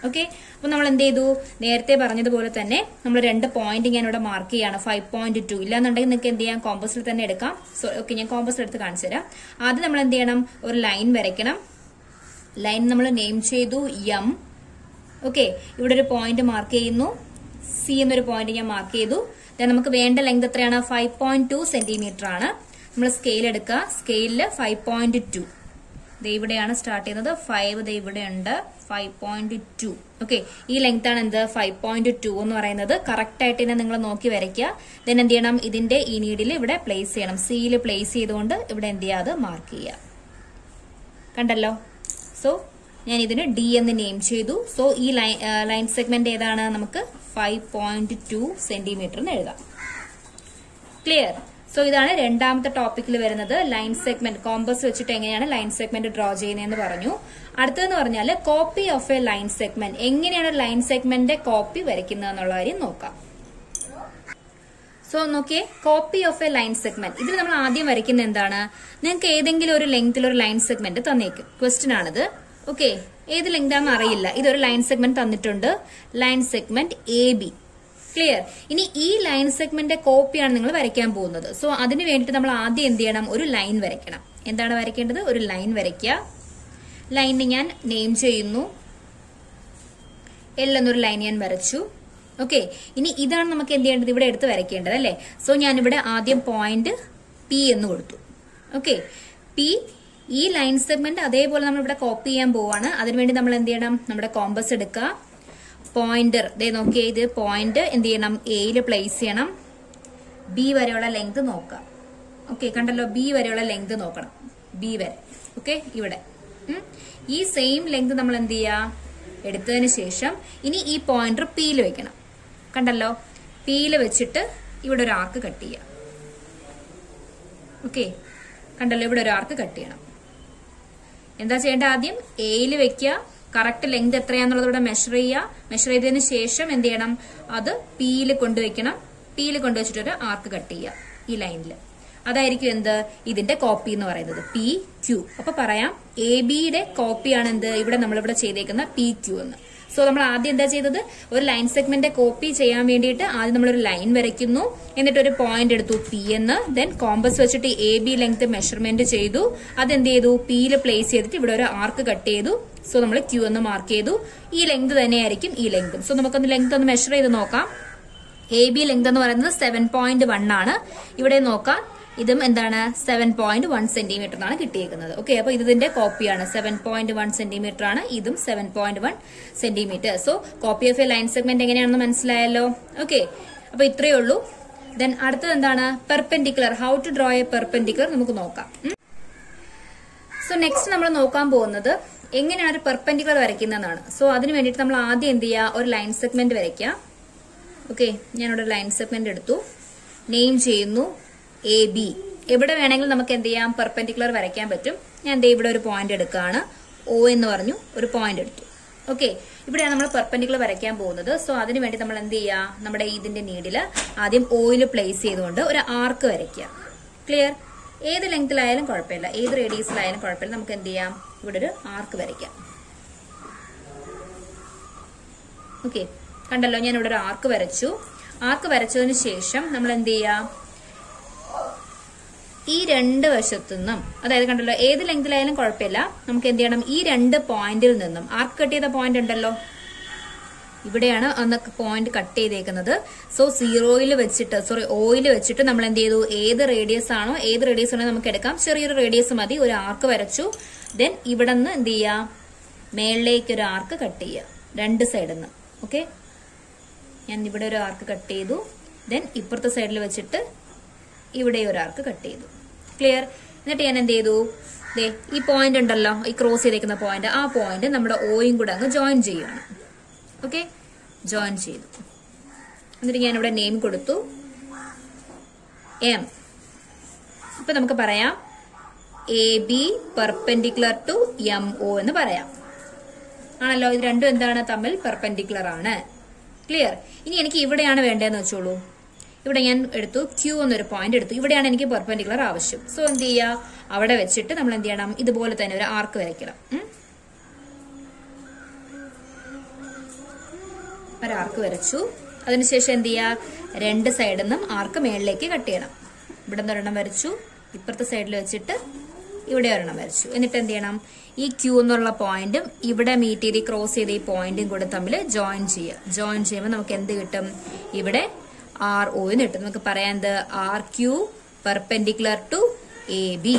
ഓക്കെ അപ്പൊ നമ്മൾ എന്ത് ചെയ്തു നേരത്തെ പറഞ്ഞതുപോലെ തന്നെ നമ്മൾ രണ്ട് പോയിന്റ് ഞാൻ ഇവിടെ മാർക്ക് ചെയ്യാണ് ഫൈവ് പോയിന്റ് ടു ഇല്ലാന്നുണ്ടെങ്കിൽ നിങ്ങൾക്ക് എന്ത് ചെയ്യാം കോമ്പസിൽ തന്നെ എടുക്കാം സോ ഓക്കെ ഞാൻ കോമ്പസിൽ എടുത്ത് കാണിച്ചു തരാം ആദ്യം നമ്മൾ എന്ത് ചെയ്യണം ഒരു ലൈൻ വരയ്ക്കണം ലൈൻ നമ്മൾ നെയിം ചെയ്തു എം ഓക്കെ ഇവിടെ ഒരു പോയിന്റ് മാർക്ക് ചെയ്യുന്നു സി എന്നൊരു പോയിന്റ് ഞാൻ മാർക്ക് ചെയ്തു Then നമുക്ക് വേണ്ട ലെങ്ത് എത്രയാണ് ഫൈവ് പോയിന്റ് ടു സെന്റിമീറ്റർ ആണ് നമ്മൾ സ്കെയിൽ എടുക്കുക സ്കെയിലില് ഫൈവ് പോയിന്റ് ടു ഇവിടെയാണ് സ്റ്റാർട്ട് ചെയ്യുന്നത് ഫൈവ് ദേ ഇവിടെ ഉണ്ട് ഫൈവ് പോയിന്റ് ടു ഓക്കെ ഈ ലെങ്ത് ആണ് എന്ത് ഫൈവ് പോയിന്റ് ടു എന്ന് പറയുന്നത് കറക്റ്റ് ആയിട്ട് തന്നെ നിങ്ങൾ നോക്കി വരയ്ക്കുക ദെൻ എന്ത് ചെയ്യണം ഇതിന്റെ ഈ നീഡിൽ ഇവിടെ പ്ലേസ് ചെയ്യണം സിയിൽ പ്ലേസ് ചെയ്തുകൊണ്ട് ഇവിടെ എന്ത് ചെയ്യുക അത് മാർക്ക് ചെയ്യുക കണ്ടല്ലോ സോ ഞാൻ ഇതിന് ഡി എന്ന് നെയിം ചെയ്തു സോ ഈ ലൈൻ ലൈൻ സെഗ്മെന്റ് ഏതാണ് നമുക്ക് ഫൈവ് പോയിന്റ് ടു സെന്റിമീറ്റർ എന്ന് എഴുതാം ക്ലിയർ സോ ഇതാണ് രണ്ടാമത്തെ ടോപ്പിക്കിൽ വരുന്നത് ലൈൻ സെഗ്മെന്റ് കോമ്പസ് വെച്ചിട്ട് എങ്ങനെയാണ് ലൈൻ സെഗ്മെന്റ് ഡ്രോ ചെയ്യുന്നതെന്ന് പറഞ്ഞു അടുത്തതെന്ന് പറഞ്ഞാൽ copy of a line segment എങ്ങനെയാണ് ലൈൻ സെഗ്മെന്റ് കോപ്പി വരയ്ക്കുന്നത് എന്നുള്ള കാര്യം നോക്കാം സോ നോക്കിയേ copy of a line segment ഇതിൽ നമ്മൾ ആദ്യം വരയ്ക്കുന്ന എന്താണ് നിങ്ങൾക്ക് ഏതെങ്കിലും ഒരു ലെങ്ത്തിൽ ഒരു ലൈൻ സെഗ്മെന്റ് തന്നേക്കും ക്വസ്റ്റ്യൻ ആണിത് ഓക്കെ ഏത് ലെങ്ത് ആണെന്ന് അറിയില്ല ഇതൊരു ലൈൻ സെഗ്മെന്റ് തന്നിട്ടുണ്ട് line segment A B clear ഇനി ഈ ലൈൻ സെഗ്മെന്റ് കോപ്പിയാണ് നിങ്ങൾ വരയ്ക്കാൻ പോകുന്നത് സോ അതിന് വേണ്ടിയിട്ട് നമ്മൾ ആദ്യം എന്ത് ചെയ്യണം ഒരു ലൈൻ വരയ്ക്കണം എന്താണ് വരയ്ക്കേണ്ടത് ഒരു ലൈൻ വരയ്ക്കുക ലൈനിന് ഞാൻ നെയിം ചെയ്യുന്നു എൽ എന്നൊരു ലൈൻ ഞാൻ വരച്ചു ഓക്കെ ഇനി ഇതാണ് നമുക്ക് എന്ത് ചെയ്യേണ്ടത് ഇവിടെ എടുത്ത് വരയ്ക്കേണ്ടത് അല്ലേ സോ ഞാൻ ഇവിടെ ആദ്യം പോയിന്റ് പി എന്ന് കൊടുത്തു ഓക്കെ പി ഈ ലൈൻ സെഗ്മെന്റ് അതേപോലെ നമ്മൾ ഇവിടെ കോപ്പി ചെയ്യാൻ പോവാണ് അതിനുവേണ്ടി നമ്മൾ എന്ത് ചെയ്യണം നമ്മുടെ കോമ്പസ് എടുക്കുക പോയിന്റർ ദേ നോക്കിയേ ഇത് പോയിന്റ് എന്ത് ചെയ്യണം എയിൽ പ്ലേസ് ചെയ്യണം ബി വരെയുള്ള ലെങ്ത് നോക്കുക ഓക്കെ കണ്ടല്ലോ ബി വരെയുള്ള ലെങ്ത് നോക്കണം ബി വരെ ഓക്കെ ഇവിടെ ഉം. ഈ സെയിം ലെങ്ത് നമ്മൾ എന്ത് ചെയ്യുക എടുത്തതിന് ശേഷം ഇനി ഈ പോയിന്റർ പിയിൽ വെക്കണം കണ്ടല്ലോ പിയിൽ വെച്ചിട്ട് ഇവിടെ ഒരു ആർക്ക് കട്ട് ചെയ്യുക ഓക്കെ കണ്ടല്ലോ ഇവിടെ ഒരു ആർക്ക് കട്ട് ചെയ്യണം എന്താ ചെയ്യേണ്ടത് ആദ്യം എയിൽ വെക്കുക കറക്റ്റ് ലെങ്ത് എത്രയാന്നുള്ളത് ഇവിടെ മെഷർ ചെയ്യുക മെഷർ ചെയ്തതിന് ശേഷം എന്ത് ചെയ്യണം അത് പിയിൽ കൊണ്ടുവയ്ക്കണം പിയിൽ കൊണ്ടുവച്ചിട്ട് ഒരു ആർക്ക് കട്ട് ചെയ്യുക ഈ ലൈനിൽ അതായിരിക്കും എന്ത് ഇതിന്റെ കോപ്പി എന്ന് പറയുന്നത് പി ക്യു അപ്പൊ പറയാം എ ബിയുടെ കോപ്പിയാണ് എന്ത് ഇവിടെ നമ്മളിവിടെ ചെയ്തേക്കുന്ന പി ക്യു എന്ന് സോ നമ്മൾ ആദ്യം എന്താ ചെയ്തത് ഒരു ലൈൻ സെഗ്മെന്റ് കോപ്പി ചെയ്യാൻ വേണ്ടിയിട്ട് ആദ്യം നമ്മൾ ഒരു ലൈൻ വരയ്ക്കുന്നു എന്നിട്ട് ഒരു പോയിന്റ് എടുത്തു പി എന്ന് ദെൻ കോമ്പസ് വെച്ചിട്ട് എ ബി ലെങ്ത് മെഷർമെന്റ് ചെയ്തു അതെന്ത് ചെയ്തു പിയിൽ പ്ലേസ് ചെയ്തിട്ട് ഇവിടെ ഒരു ആർക്ക് കട്ട് ചെയ്തു സോ നമ്മൾ ക്യൂ എന്ന് മാർക്ക് ചെയ്തു ഈ ലെങ്ത് തന്നെയായിരിക്കും ഈ ലെങ്തും സോ നമുക്കൊന്ന് ലെങ്ത് ഒന്ന് മെഷർ ചെയ്ത് നോക്കാം എ ബി ലെങ്ത് എന്ന് പറയുന്നത് സെവൻ പോയിന്റ് വൺ ആണ് ഇവിടെ നോക്കാം ഇതും എന്താണ് സെവൻ പോയിന്റ് വൺ സെന്റിമീറ്റർ എന്നാണ് കിട്ടിയേക്കുന്നത് ഓക്കെ അപ്പൊ ഇതിന്റെ കോപ്പിയാണ് സെവൻ പോയിന്റ് വൺ സെന്റിമീറ്റർ ആണ് ഇതും seven point one centimetre so copy of a line segment എങ്ങനെയാണെന്ന് മനസ്സിലായല്ലോ ഓക്കെ അപ്പൊ ഇത്രയേ ഉള്ളൂ ദെൻ അടുത്തത് എന്താണ് perpendicular how to draw a perpendicular നമുക്ക് നോക്കാം സോ നെക്സ്റ്റ് നമ്മൾ നോക്കാൻ പോകുന്നത് എങ്ങനെയാണ് ഒരു പെർപെൻഡിക്കുലർ വരയ്ക്കുന്നതെന്നാണ് സോ അതിന് വേണ്ടിയിട്ട് നമ്മൾ ആദ്യം എന്ത് ചെയ്യുക ഒരു ലൈൻ സെഗ്മെന്റ് വരയ്ക്കുക ഓക്കെ ഞാനിവിടെ ലൈൻ സെഗ്മെന്റ് എടുത്തു നെയിം ചെയ്യുന്നു എ ബി എവിടെ വേണമെങ്കിലും നമുക്ക് എന്ത് ചെയ്യാം പെർപെൻഡിക്കുലർ വരയ്ക്കാൻ പറ്റും ഞാൻ ദേ ഇവിടെ ഒരു പോയിന്റ് എടുക്കുകയാണ് ഒ എന്ന് പറഞ്ഞു ഒരു പോയിന്റ് എടുത്തു ഓക്കെ ഇവിടെയാണ് നമ്മൾ പെർപെൻഡിക്കുലർ വരയ്ക്കാൻ പോകുന്നത് സോ അതിന് വേണ്ടി നമ്മൾ എന്ത് ചെയ്യുക നമ്മുടെ ഇതിന്റെ നീഡില് ആദ്യം ഓയിൽ പ്ലേസ് ചെയ്തുകൊണ്ട് ഒരു ആർക്ക് വരയ്ക്കുക ക്ലിയർ ഏത് ലെങ്തിലായാലും കുഴപ്പമില്ല ഏത് റേഡിയസിലായാലും കുഴപ്പമില്ല നമുക്ക് എന്ത് ചെയ്യാം ഇവിടെ ഒരു ആർക്ക് വരയ്ക്കാം ഓക്കെ കണ്ടല്ലോ ഞാൻ ഇവിടെ ഒരു ആർക്ക് വരച്ചു ആർക്ക് വരച്ചതിന് ശേഷം നമ്മൾ എന്ത് ചെയ്യാം ഈ രണ്ട് വശത്തു നിന്നും അതായത് കണ്ടല്ലോ ഏത് ലെങ്തിലായാലും കുഴപ്പമില്ല നമുക്ക് എന്ത് ചെയ്യണം ഈ രണ്ട് പോയിന്റിൽ നിന്നും ആർക്ക് കട്ട് ചെയ്ത പോയിന്റ് ഉണ്ടല്ലോ ഇവിടെയാണ് അന്ന് പോയിന്റ് കട്ട് ചെയ്തേക്കുന്നത് സോ സീറോയിൽ വെച്ചിട്ട് സോറി ഓയിൽ വെച്ചിട്ട് നമ്മൾ എന്ത് ചെയ്തു ഏത് റേഡിയസ് ആണോ ഏത് റേഡിയസ് ആണോ നമുക്ക് എടുക്കാം ചെറിയൊരു റേഡിയസ് മതി ഒരു ആർക്ക് വരച്ചു ദെൻ ഇവിടെ നിന്ന് എന്ത് ചെയ്യാം മേളിലേക്ക് ഒരു ആർക്ക് കട്ട് ചെയ്യുക രണ്ട് സൈഡിൽ നിന്ന് ഓക്കെ ഞാൻ ഇവിടെ ഒരു ആർക്ക് കട്ട് ചെയ്തു ദെൻ ഇപ്പുറത്തെ സൈഡിൽ വെച്ചിട്ട് ഇവിടെ ഒരു ആർക്ക് കട്ട് ചെയ്തു ക്ലിയർ എന്നിട്ട് ഞാൻ എന്ത് ചെയ്തു ദേ ഈ പോയിന്റ് ഉണ്ടല്ലോ ഈ ക്രോസ് ചെയ്തേക്കുന്ന പോയിന്റ് ആ പോയിന്റ് നമ്മുടെ ഓയും കൂടെ അങ്ങ് ജോയിൻ ചെയ്യുകയാണ് ഓക്കെ ജോയിൻ ചെയ്തു എന്നിട്ട് ഞാൻ ഇവിടെ നെയിം കൊടുത്തു എം ഇപ്പൊ നമുക്ക് പറയാം A B perpendicular to M O എന്ന് പറയാം ആണല്ലോ ഇത് രണ്ടും എന്താണ് തമ്മിൽ പെർപെൻഡിക്കുലർ ആണ് ക്ലിയർ ഇനി എനിക്ക് ഇവിടെയാണ് വേണ്ടതെന്ന് വെച്ചോളൂ ഇവിടെ ഞാൻ എടുത്തു ക്യൂ എന്നൊരു പോയിന്റ് എടുത്തു ഇവിടെയാണ് എനിക്ക് പെർപെൻഡിക്കുലർ ആവശ്യം സോ എന്ത് ചെയ്യുക അവിടെ വെച്ചിട്ട് നമ്മൾ എന്ത് ചെയ്യണം ഇതുപോലെ തന്നെ ഒരു ആർക്ക് വരയ്ക്കണം ഉം? ഒരു ആർക്ക് വരച്ചു അതിനുശേഷം എന്ത് ചെയ്യുക രണ്ട് സൈഡിൽ നിന്നും ആർക്ക് മേളിലേക്ക് കട്ട് ചെയ്യണം ഇവിടെ നിന്ന് ഒരെണ്ണം വരച്ചു ഇപ്പുറത്തെ സൈഡിൽ വെച്ചിട്ട് ഇവിടെ ഒരെണ്ണം വരച്ചു എന്നിട്ട് എന്ത് ചെയ്യണം ഈ ക്യൂ എന്നുള്ള പോയിന്റും ഇവിടെ മീറ്റ് ചെയ്ത് ക്രോസ് ചെയ്ത ഈ പോയിന്റും കൂടെ തമ്മിൽ ജോയിൻ ചെയ്യുക ജോയിൻ ചെയ്യുമ്പോൾ നമുക്ക് എന്ത് കിട്ടും ഇവിടെ ആർ ഒ എന്ന് കിട്ടും നമുക്ക് പറയാൻ എന്ത് R Q perpendicular to A B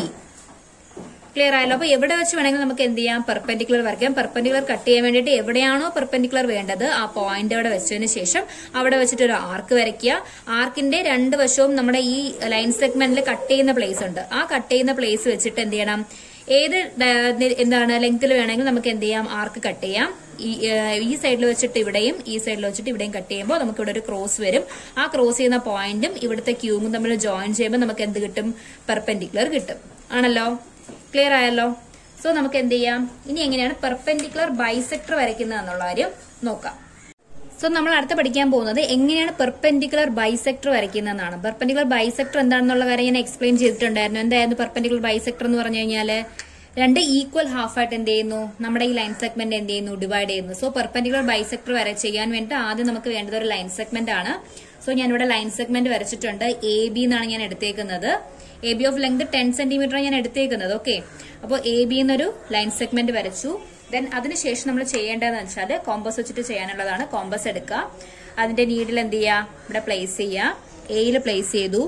clear ആയല്ലോ അപ്പൊ എവിടെ വെച്ച് വേണമെങ്കിൽ നമുക്ക് എന്ത് ചെയ്യാം പെർപെൻഡിക്കുലർ വരയ്ക്കാം പെർപെൻഡിക്കുലർ കട്ട് ചെയ്യാൻ വേണ്ടിയിട്ട് എവിടെയാണോ പെർപെൻഡിക്കുലർ വേണ്ടത് ആ പോയിന്റ് അവിടെ വെച്ചതിന് ശേഷം അവിടെ വെച്ചിട്ട് ഒരു ആർക്ക് വരയ്ക്കുക ആർക്കിന്റെ രണ്ട് വശവും നമ്മുടെ ഈ ലൈൻ സെഗ്മെന്റിൽ കട്ട് ചെയ്യുന്ന പ്ലേസ് ഉണ്ട് ആ കട്ട് ചെയ്യുന്ന പ്ലേസ് വെച്ചിട്ട് എന്ത് ചെയ്യണം ഏത് ഡ- എന്താണ് ലെങ്ത്തിൽ വേണമെങ്കിൽ നമുക്ക് എന്ത് ചെയ്യാം ആർക്ക് കട്ട് ചെയ്യാം ഈ ഏഹ്, ഈ സൈഡിൽ വെച്ചിട്ട് ഇവിടെയും ഈ സൈഡിൽ വെച്ചിട്ട് ഇവിടെയും കട്ട് ചെയ്യുമ്പോൾ നമുക്ക് ഇവിടെ ഒരു ക്രോസ് വരും ആ ക്രോസ് ചെയ്യുന്ന പോയിന്റും ഇവിടുത്തെ ക്യൂവും തമ്മിൽ ജോയിൻ ചെയ്യുമ്പോൾ നമുക്ക് എന്ത് കിട്ടും പെർപെൻഡിക്കുലർ കിട്ടും ആണല്ലോ ക്ലിയർ ആയല്ലോ സോ നമുക്ക് എന്ത് ചെയ്യാം ഇനി എങ്ങനെയാണ് പെർപെൻഡിക്കുലർ ബൈസെക്ടർ വരയ്ക്കുന്നത് എന്നുള്ള കാര്യം നോക്കാം സോ നമ്മൾ അടുത്ത് പഠിക്കാൻ പോകുന്നത് എങ്ങനെയാണ് പെർപെൻഡിക്കുലർ ബൈസെക്ടർ വരയ്ക്കുന്നതെന്നാണ് പെർപെൻഡിക്കുലർ ബൈസെക്ടർ എന്താണെന്നുള്ള കാര്യം ഞാൻ എക്സ്പ്ലെയിൻ ചെയ്തിട്ടുണ്ടായിരുന്നു എന്തായിരുന്നു പെർപെൻഡിക്കുലർ ബൈസെക്ടർ എന്ന് പറഞ്ഞു കഴിഞ്ഞാല് രണ്ട് ഈക്വൽ ഹാഫ് ആയിട്ട് എന്ത് ചെയ്യുന്നു നമ്മുടെ ഈ ലൈൻ സെഗ്മെന്റ് എന്ത് ചെയ്യുന്നു ഡിവൈഡ് ചെയ്യുന്നു സോ പെർപെൻഡിക്കുലർ ബൈസെക്ടർ വരെ ചെയ്യാൻ വേണ്ടി ആദ്യം നമുക്ക് വേണ്ടത് ഒരു ലൈൻ സെഗ്മെന്റ് ആണ് സോ ഞാൻ ഇവിടെ ലൈൻ സെഗ്മെന്റ് വരച്ചിട്ടുണ്ട് എ ബി എന്നാണ് ഞാൻ എടുത്തേക്കുന്നത് A B of length ten centimetre ഞാൻ എടുത്തേക്കുന്നത് ഓക്കെ അപ്പോൾ എ ബി എന്നൊരു ലൈൻ സെഗ്മെന്റ് വരച്ചു ദെൻ അതിനുശേഷം നമ്മൾ ചെയ്യേണ്ടതെന്ന് വെച്ചാൽ കോമ്പസ് വെച്ചിട്ട് ചെയ്യാനുള്ളതാണ് കോമ്പസ് എടുക്കുക അതിന്റെ നീഡിൽ എന്ത് ചെയ്യുക ഇവിടെ പ്ലേസ് ചെയ്യുക എയിൽ പ്ലേസ് ചെയ്തു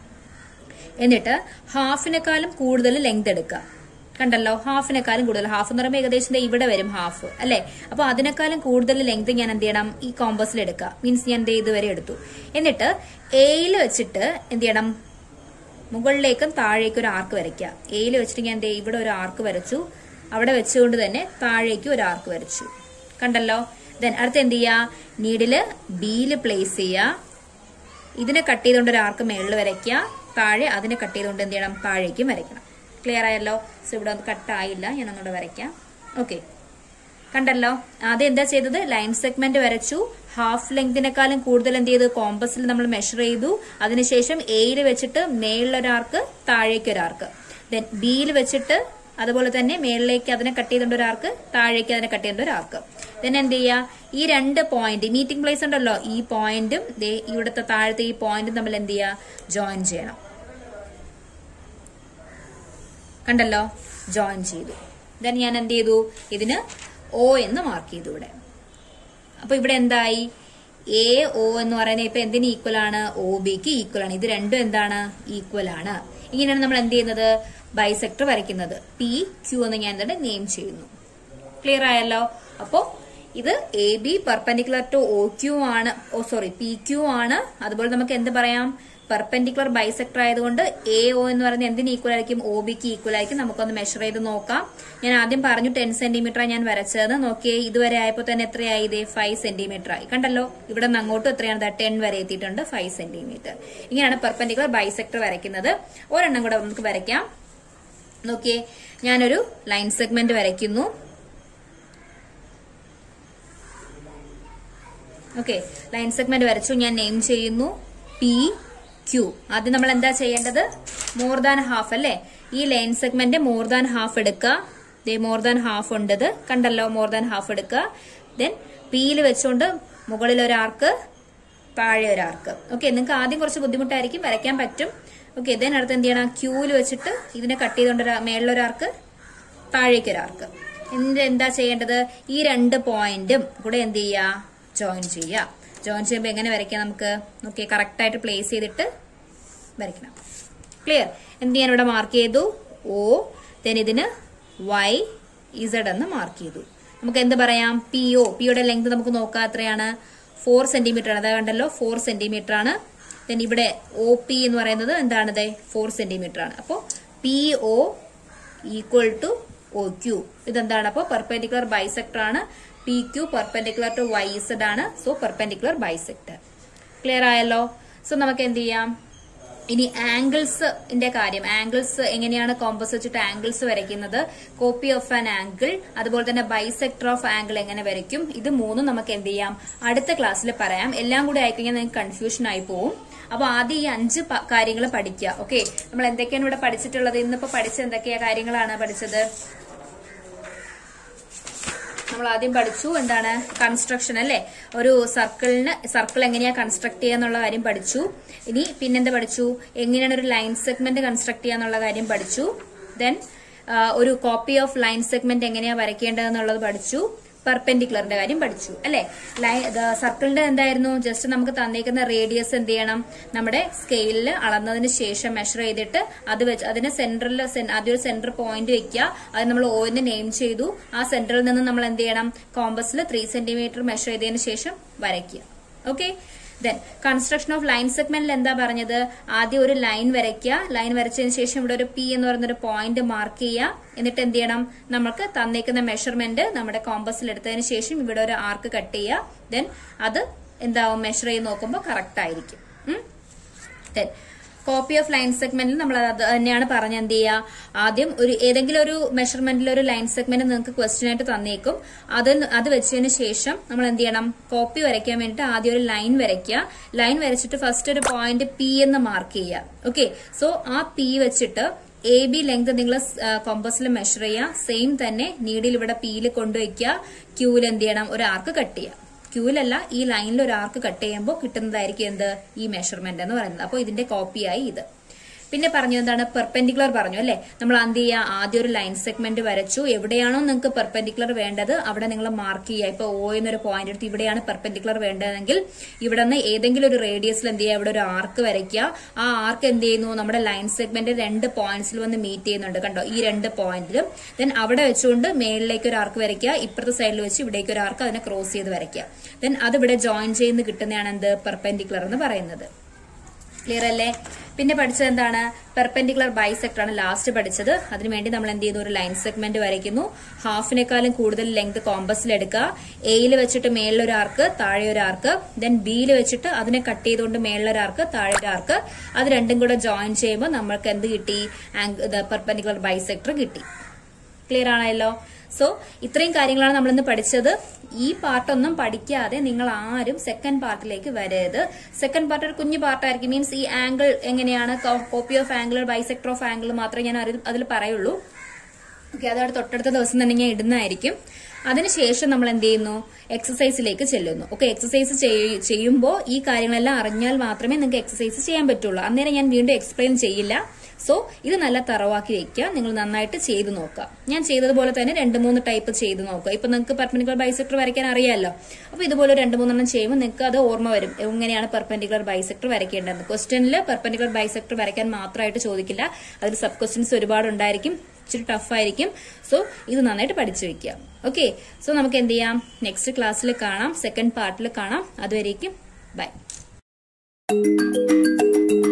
എന്നിട്ട് ഹാഫിനെക്കാളും കൂടുതൽ ലെങ്ത് എടുക്കുക കണ്ടല്ലോ ഹാഫിനെക്കാളും കൂടുതൽ ഹാഫ് എന്ന് പറയുമ്പോൾ ഏകദേശം ദേ ഇവിടെ വരും ഹാഫ് അല്ലെ അപ്പൊ അതിനേക്കാളും കൂടുതൽ ലെങ്ത് ഞാൻ എന്ത് ചെയ്യണം ഈ കോമ്പസിൽ എടുക്കുക മീൻസ് ഞാൻ ദേ ഇതുവരെ എടുത്തു എന്നിട്ട് എയിൽ വെച്ചിട്ട് എന്ത് ചെയ്യണം മുകളിലേക്കും താഴേക്കും ഒരു ആർക്ക് വരയ്ക്കുക എയിൽ വെച്ചിട്ട് ഞാൻ ദേ ഇവിടെ ഒരു ആർക്ക് വരച്ചു അവിടെ വെച്ചുകൊണ്ട് തന്നെ താഴേക്കും ഒരു ആർക്ക് വരച്ചു കണ്ടല്ലോ ദെൻ അടുത്ത് എന്ത് ചെയ്യുക നീഡില് ബിയില് പ്ലേസ് ചെയ്യുക ഇതിനെ കട്ട് ചെയ്തുകൊണ്ട് ഒരു ആർക്ക് മേളിൽ വരയ്ക്കുക താഴെ അതിനെ കട്ട് ചെയ്തുകൊണ്ട് എന്ത് ചെയ്യണം താഴേക്കും വരയ്ക്കണം ക്ലിയർ ആയല്ലോ സോ ഇവിടെ ഒന്ന് കട്ട് ആയില്ല ഞാൻ ഒന്നുകൂടെ വരയ്ക്കാം ഓക്കെ കണ്ടല്ലോ ആദ്യം എന്താ ചെയ്തത് ലൈൻ സെഗ്മെന്റ് വരച്ചു ഹാഫ് ലെങ്തിനെക്കാളും കൂടുതൽ എന്ത് ചെയ്തു കോമ്പസിൽ നമ്മൾ മെഷർ ചെയ്തു അതിനുശേഷം എയിൽ വെച്ചിട്ട് മേളിലൊരാർക്ക് താഴേക്ക് ഒരാർക്ക് ദെൻ ബിയിൽ വെച്ചിട്ട് അതുപോലെ തന്നെ മേളിലേക്ക് അതിനെ കട്ട് ചെയ്തുകൊണ്ട് ഒരാർക്ക് താഴേക്ക് അതിനെ കട്ട് ചെയ്തുകൊണ്ട് ഒരാർക്ക് ദെൻ എന്ത് ചെയ്യുക ഈ രണ്ട് പോയിന്റ് മീറ്റിംഗ് പ്ലേസ് ഉണ്ടല്ലോ ഈ പോയിന്റും ദേ ഇവിടുത്തെ താഴത്തെ ഈ പോയിന്റും തമ്മിൽ എന്ത് ചെയ്യുക ജോയിൻ ചെയ്യണം കണ്ടല്ലോ ജോയിൻ ചെയ്തു ദെൻ ഞാൻ എന്ത് ചെയ്തു ഇതിന് ഒ എന്ന് മാർക്ക് ചെയ്തു ഇവിടെ അപ്പൊ ഇവിടെ എന്തായി എ ഒ എന്ന് പറയുന്നത് ഇപ്പൊ എന്തിന് ഈക്വൽ ആണ് ഒ ബിക്ക് ഈക്വൽ ആണ് ഇത് രണ്ടും എന്താണ് ഈക്വൽ ആണ് ഇങ്ങനെയാണ് നമ്മൾ എന്ത് ചെയ്യുന്നത് ബൈസെക്ടർ വരയ്ക്കുന്നത് പി ക്യൂ എന്ന് ഞാൻ എന്താണ് നെയിം ചെയ്യുന്നു ക്ലിയർ ആയല്ലോ അപ്പോ ഇത് A B perpendicular to O Q ആണ് ഓ സോറി പി ക്യൂ ആണ് അതുപോലെ നമുക്ക് എന്ത് പറയാം പെർപെൻഡിക്കുലർ ബൈസെക്ടർ ആയതുകൊണ്ട് എ ഒ എന്ന് പറയുന്നത് എന്തിന് ഈക്വൽ ആയിരിക്കും ഒ ബിക്ക് ഈക്വൽ ആയിരിക്കും നമുക്കൊന്ന് മെഷർ ചെയ്ത് നോക്കാം ഞാൻ ആദ്യം പറഞ്ഞു ടെൻ സെന്റിമീറ്റർ ഞാൻ വരച്ചത് നോക്കിയേ ഇതുവരെ ആയപ്പോൾ തന്നെ എത്രയായി ഇതേ ഫൈവ് സെന്റിമീറ്റർ ആയി കണ്ടല്ലോ ഇവിടെ നിന്ന് അങ്ങോട്ടും എത്രയാണ് ടെൻ വരെ എത്തിയിട്ടുണ്ട് ഫൈവ് സെന്റിമീറ്റർ ഇങ്ങനെയാണ് പെർപെൻഡിക്കുലർ ബൈസെക്ടർ വരയ്ക്കുന്നത് ഒരെണ്ണം കൂടെ നമുക്ക് വരയ്ക്കാം നോക്കിയേ ഞാനൊരു ലൈൻ സെഗ്മെന്റ് വരയ്ക്കുന്നു ഓക്കെ ലൈൻ സെഗ്മെന്റ് വരച്ചു ഞാൻ നെയിം ചെയ്യുന്നു പി ക്യൂ ആദ്യം നമ്മൾ എന്താ ചെയ്യേണ്ടത് മോർ ദാൻ ഹാഫ് അല്ലേ ഈ line segment more than half എടുക്കുക മോർ ദാൻ ഹാഫ് ഉണ്ടത് കണ്ടല്ലോ മോർ ദാൻ ഹാഫ് എടുക്കുക ദെൻ പിയിൽ വെച്ചുകൊണ്ട് മുകളിൽ ഒരാർക്ക് താഴെ ഒരാർക്ക് ഓക്കെ നിങ്ങൾക്ക് ആദ്യം കുറച്ച് ബുദ്ധിമുട്ടായിരിക്കും വരയ്ക്കാൻ പറ്റും ഓക്കെ ദെൻ അടുത്ത് എന്ത് ചെയ്യണം ക്യൂവിൽ വെച്ചിട്ട് ഇതിനെ കട്ട് ചെയ്തുകൊണ്ട് ഒരു- മേളിലൊരാർക്ക് താഴേക്ക് ഒരാർക്ക് എന്ത് എന്താ ചെയ്യേണ്ടത് ഈ രണ്ട് പോയിന്റും കൂടെ എന്ത് ചെയ്യുക ജോയിൻ ചെയ്യുക ജോയിൻ ചെയ്യുമ്പോൾ എങ്ങനെ വരയ്ക്കാം നമുക്ക് ഓക്കെ കറക്റ്റ് ആയിട്ട് പ്ലേസ് ചെയ്തിട്ട് വരയ്ക്കണം ക്ലിയർ എന്ത് ചെയ്യാൻ ഇവിടെ മാർക്ക് ചെയ്തു ഓ ദെൻ ഇതിന് വൈ ഇസഡ് എന്ന് മാർക്ക് ചെയ്തു നമുക്ക് എന്ത് പറയാം പി ഒ പിയുടെ ലെങ്ത് നമുക്ക് നോക്കാം എത്രയാണ് ഫോർ സെന്റിമീറ്റർ ആണ് അതാ കണ്ടല്ലോ ഫോർ സെന്റിമീറ്റർ ആണ് ദെൻ ഇവിടെ ഒ പി എന്ന് പറയുന്നത് എന്താണത് ഫോർ സെന്റിമീറ്റർ ആണ് അപ്പോൾ P O equal to O Q ഇതെന്താണ് അപ്പോൾ പെർപെൻഡിക്കുലർ ബൈസെക്ടർ ആണ് P Q perpendicular to Y Z ആണ് സോ പെർപെൻഡിക്കുലർ ബൈസെക്ടർ ക്ലിയർ ആയല്ലോ സോ നമുക്ക് എന്ത് ചെയ്യാം ഇനി ആംഗിൾസ് കാര്യം ആംഗിൾസ് എങ്ങനെയാണ് കോമ്പസ് വെച്ചിട്ട് ആംഗിൾസ് വരയ്ക്കുന്നത് കോപ്പി ഓഫ് ആൻ ആംഗിൾ അതുപോലെ തന്നെ ബൈസെക്ടർ ഓഫ് ആംഗിൾ എങ്ങനെ വരയ്ക്കും ഇത് മൂന്നും നമുക്ക് എന്ത് ചെയ്യാം അടുത്ത ക്ലാസ്സിൽ പറയാം എല്ലാം കൂടി ആയിക്കഴിഞ്ഞാൽ നിങ്ങൾക്ക് കൺഫ്യൂഷൻ ആയി പോവും അപ്പൊ ആദ്യം ഈ അഞ്ച് കാര്യങ്ങൾ പഠിക്കുക ഓക്കെ നമ്മൾ എന്തൊക്കെയാണ് ഇവിടെ പഠിച്ചിട്ടുള്ളത് ഇന്നിപ്പോ പഠിച്ച എന്തൊക്കെയാ കാര്യങ്ങളാണ് പഠിച്ചത് നമ്മൾ ആദ്യം പഠിച്ചു എന്താണ് കൺസ്ട്രക്ഷൻ അല്ലേ ഒരു സർക്കിളിന് സർക്കിൾ എങ്ങനെയാ കൺസ്ട്രക്ട് ചെയ്യുക എന്നുള്ള കാര്യം പഠിച്ചു ഇനി പിന്നെന്താ പഠിച്ചു എങ്ങനെയാണ് ഒരു ലൈൻ സെഗ്മെന്റ് കൺസ്ട്രക്ട് ചെയ്യുക എന്നുള്ള കാര്യം പഠിച്ചു ദെൻ ഒരു കോപ്പി ഓഫ് ലൈൻ സെഗ്മെന്റ് എങ്ങനെയാ വരയ്ക്കേണ്ടതെന്നുള്ളത് പഠിച്ചു പെർപെൻഡിക്കുലറിന്റെ കാര്യം പഠിച്ചു അല്ലെ സർക്കിളിന്റെ എന്തായിരുന്നു ജസ്റ്റ് നമുക്ക് തന്നേക്കുന്ന റേഡിയസ് എന്ത് ചെയ്യണം നമ്മുടെ സ്കെയിലിൽ അളന്നതിന് ശേഷം മെഷർ ചെയ്തിട്ട് അത് വെച്ച് അതിന് സെന്ററിൽ ആദ്യം ഒരു സെന്റർ പോയിന്റ് വെക്കുക അത് നമ്മൾ ഓയിന് നെയിം ചെയ്തു ആ സെന്ററിൽ നിന്ന് നമ്മൾ എന്ത് ചെയ്യണം കോമ്പസിൽ ത്രീ സെന്റിമീറ്റർ മെഷർ ചെയ്തതിന് ശേഷം വരയ്ക്കുക okay then construction of line സെഗ്മെന്റിൽ എന്താ പറഞ്ഞത് ആദ്യം ഒരു ലൈൻ വരയ്ക്കുക ലൈൻ വരച്ചതിന് ശേഷം ഇവിടെ ഒരു പി എന്ന് പറയുന്ന ഒരു പോയിന്റ് മാർക്ക് ചെയ്യുക എന്നിട്ട് എന്ത് ചെയ്യണം നമുക്ക് തന്നേക്കുന്ന മെഷർമെന്റ് നമ്മുടെ കോമ്പസിൽ എടുത്തതിന് ശേഷം ഇവിടെ ഒരു ആർക്ക് കട്ട് ചെയ്യുക ദെൻ അത് എന്താവും മെഷർ ചെയ്ത് നോക്കുമ്പോൾ കറക്റ്റ് ആയിരിക്കും ദെൻ കോപ്പി ഓഫ് ലൈൻ സെഗ്മെന്റിൽ നമ്മൾ അത് തന്നെയാണ് പറഞ്ഞ എന്ത് ചെയ്യുക ആദ്യം ഒരു ഏതെങ്കിലും ഒരു മെഷർമെന്റിൽ ഒരു ലൈൻ സെഗ്മെന്റ് നിങ്ങൾക്ക് ക്വസ്റ്റ്യൻ ആയിട്ട് തന്നേക്കും അത് അത് വെച്ചതിന് ശേഷം നമ്മൾ എന്ത് ചെയ്യണം കോപ്പി വരയ്ക്കാൻ വേണ്ടിയിട്ട് ആദ്യം ഒരു ലൈൻ വരയ്ക്കുക ലൈൻ വരച്ചിട്ട് ഫസ്റ്റ് ഒരു പോയിന്റ് പി എന്ന് മാർക്ക് ചെയ്യുക ഓക്കെ സോ ആ പി വെച്ചിട്ട് എ ബി ലെങ്ത് നിങ്ങൾ കോമ്പസിൽ മെഷർ ചെയ്യുക സെയിം തന്നെ നീഡിൽ ഇവിടെ പിയിൽ കൊണ്ടുവയ്ക്കുക ക്യൂവിൽ എന്ത് ചെയ്യണം ഒരു ആർക്ക് കട്ട് ചെയ്യുക ക്യൂവിലല്ല ഈ ലൈനിൽ ഒരു ആർക്ക് കട്ട് ചെയ്യുമ്പോൾ കിട്ടുന്നതായിരിക്കും എന്ത് ഈ മെഷർമെന്റ് എന്ന് പറയുന്നത് അപ്പോൾ ഇതിന്റെ കോപ്പിയായി ഇത് പിന്നെ പറഞ്ഞു എന്താണ് പെർപെൻഡിക്കുലർ പറഞ്ഞു അല്ലെ നമ്മൾ എന്ത് ചെയ്യുക ആദ്യം ഒരു ലൈൻ സെഗ്മെന്റ് വരച്ചു എവിടെയാണോ നിങ്ങൾക്ക് പെർപെൻഡിക്കുലർ വേണ്ടത് അവിടെ നിങ്ങൾ മാർക്ക് ചെയ്യുക ഇപ്പൊ ഓ എന്നൊരു പോയിന്റ് എടുത്ത് ഇവിടെയാണ് പെർപെൻഡിക്കുലർ വേണ്ടതെങ്കിൽ ഇവിടെ നിന്ന് ഏതെങ്കിലും ഒരു റേഡിയസിൽ എന്ത് ചെയ്യുക ഇവിടെ ഒരു ആർക്ക് വരയ്ക്കുക ആ ആർക്ക് എന്ത് ചെയ്യുന്നു നമ്മുടെ ലൈൻ സെഗ്മെന്റ് രണ്ട് പോയിന്റ്സിൽ വന്ന് മീറ്റ് ചെയ്യുന്നുണ്ട് കണ്ടോ ഈ രണ്ട് പോയിന്റിലും ദെൻ അവിടെ വെച്ചുകൊണ്ട് മേളിലേക്ക് ഒരു ആർക്ക് വരയ്ക്കുക ഇപ്പുറത്തെ സൈഡിൽ വെച്ച് ഇവിടേക്ക് ഒരു ആർക്ക് അതിനെ ക്രോസ് ചെയ്ത് വരയ്ക്കുക ദെൻ അത് ഇവിടെ ജോയിൻ ചെയ്യുന്ന കിട്ടുന്നതാണ് എന്ത് പെർപെൻഡിക്കുലർ എന്ന് പറയുന്നത് ക്ലിയർ അല്ലേ പിന്നെ പഠിച്ചത് എന്താണ് പെർപെൻഡിക്കുലർ ബൈസെക്ടർ ആണ് ലാസ്റ്റ് പഠിച്ചത് അതിനുവേണ്ടി നമ്മൾ എന്ത് ചെയ്യുന്നു ഒരു ലൈൻ സെഗ്മെന്റ് വരയ്ക്കുന്നു ഹാഫിനേക്കാളും കൂടുതൽ ലെങ്ത് കോമ്പസിൽ എടുക്കുക എയിൽ വെച്ചിട്ട് മേളിൽ ഒരു ആർക്ക് താഴെ ഒരു ആർക്ക് ദെൻ ബിയിൽ വെച്ചിട്ട് അതിനെ കട്ട് ചെയ്തുകൊണ്ട് മേളിൽ ഒരു ആർക്ക് താഴെ ഒരു ആർക്ക് അത് രണ്ടും കൂടെ ജോയിൻ ചെയ്യുമ്പോൾ നമ്മൾക്ക് എന്ത് കിട്ടി പെർപെൻഡിക്കുലർ ബൈസെക്ടർ കിട്ടി ക്ലിയർ ആണല്ലോ സോ ഇത്രയും കാര്യങ്ങളാണ് നമ്മൾ ഇന്ന് പഠിച്ചത് ഈ പാർട്ടൊന്നും പഠിക്കാതെ നിങ്ങൾ ആരും സെക്കൻഡ് പാർട്ടിലേക്ക് വരരുത് സെക്കൻഡ് പാർട്ട് ഒരു കുഞ്ഞു പാർട്ടായിരിക്കും മീൻസ് ഈ ആംഗിൾ എങ്ങനെയാണ് copy of angle bisector of angle മാത്രമേ ഞാൻ അതിൽ പറയുള്ളൂ ഓക്കെ അതവിടെ തൊട്ടടുത്ത ദിവസം തന്നെ ഞാൻ ഇടുന്നതായിരിക്കും അതിനുശേഷം നമ്മൾ എന്ത് ചെയ്യുന്നു എക്സസൈസിലേക്ക് ചെല്ലുന്നു ഓക്കെ എക്സസൈസ് ചെയ്യുമ്പോൾ ഈ കാര്യങ്ങളെല്ലാം അറിഞ്ഞാൽ മാത്രമേ നിങ്ങൾക്ക് എക്സസൈസ് ചെയ്യാൻ പറ്റുള്ളൂ അന്നേരം ഞാൻ വീണ്ടും എക്സ്പ്ലെയിൻ ചെയ്യില്ല സോ ഇത് നല്ല തറവാക്കി വെക്കുക നിങ്ങൾ നന്നായിട്ട് ചെയ്തു നോക്കുക ഞാൻ ചെയ്തതുപോലെ തന്നെ രണ്ട് മൂന്ന് ടൈപ്പ് ചെയ്ത് നോക്കുക ഇപ്പൊ നിങ്ങൾക്ക് പെർപെൻഡിക്കുലർ ബൈസെക്ടർ വരയ്ക്കാൻ അറിയാമല്ലോ അപ്പൊ ഇതുപോലെ രണ്ട് മൂന്നെണ്ണം ചെയ്യുമ്പോൾ നിങ്ങൾക്ക് അത് ഓർമ്മ വരും എങ്ങനെയാണ് പെർപെൻഡിക്കുലർ ബൈസെക്ടർ വരയ്ക്കേണ്ടത് ക്വസ്റ്റ്യനിൽ പെർപെൻഡിക്കുലർ ബൈസെക്ടർ വരയ്ക്കാൻ മാത്രമായിട്ട് ചോദിക്കില്ല അതിൽ സബ് ക്വസ്റ്റ്യൻസ് ഒരുപാട് ഉണ്ടായിരിക്കും ഇച്ചിരി ടഫായിരിക്കും സോ ഇത് നന്നായിട്ട് പഠിച്ചു വെക്കുക ഓക്കെ സോ നമുക്ക് എന്ത് ചെയ്യാം നെക്സ്റ്റ് ക്ലാസ്സിൽ കാണാം സെക്കൻഡ് പാർട്ടിൽ കാണാം അതുവരേക്കും ബൈ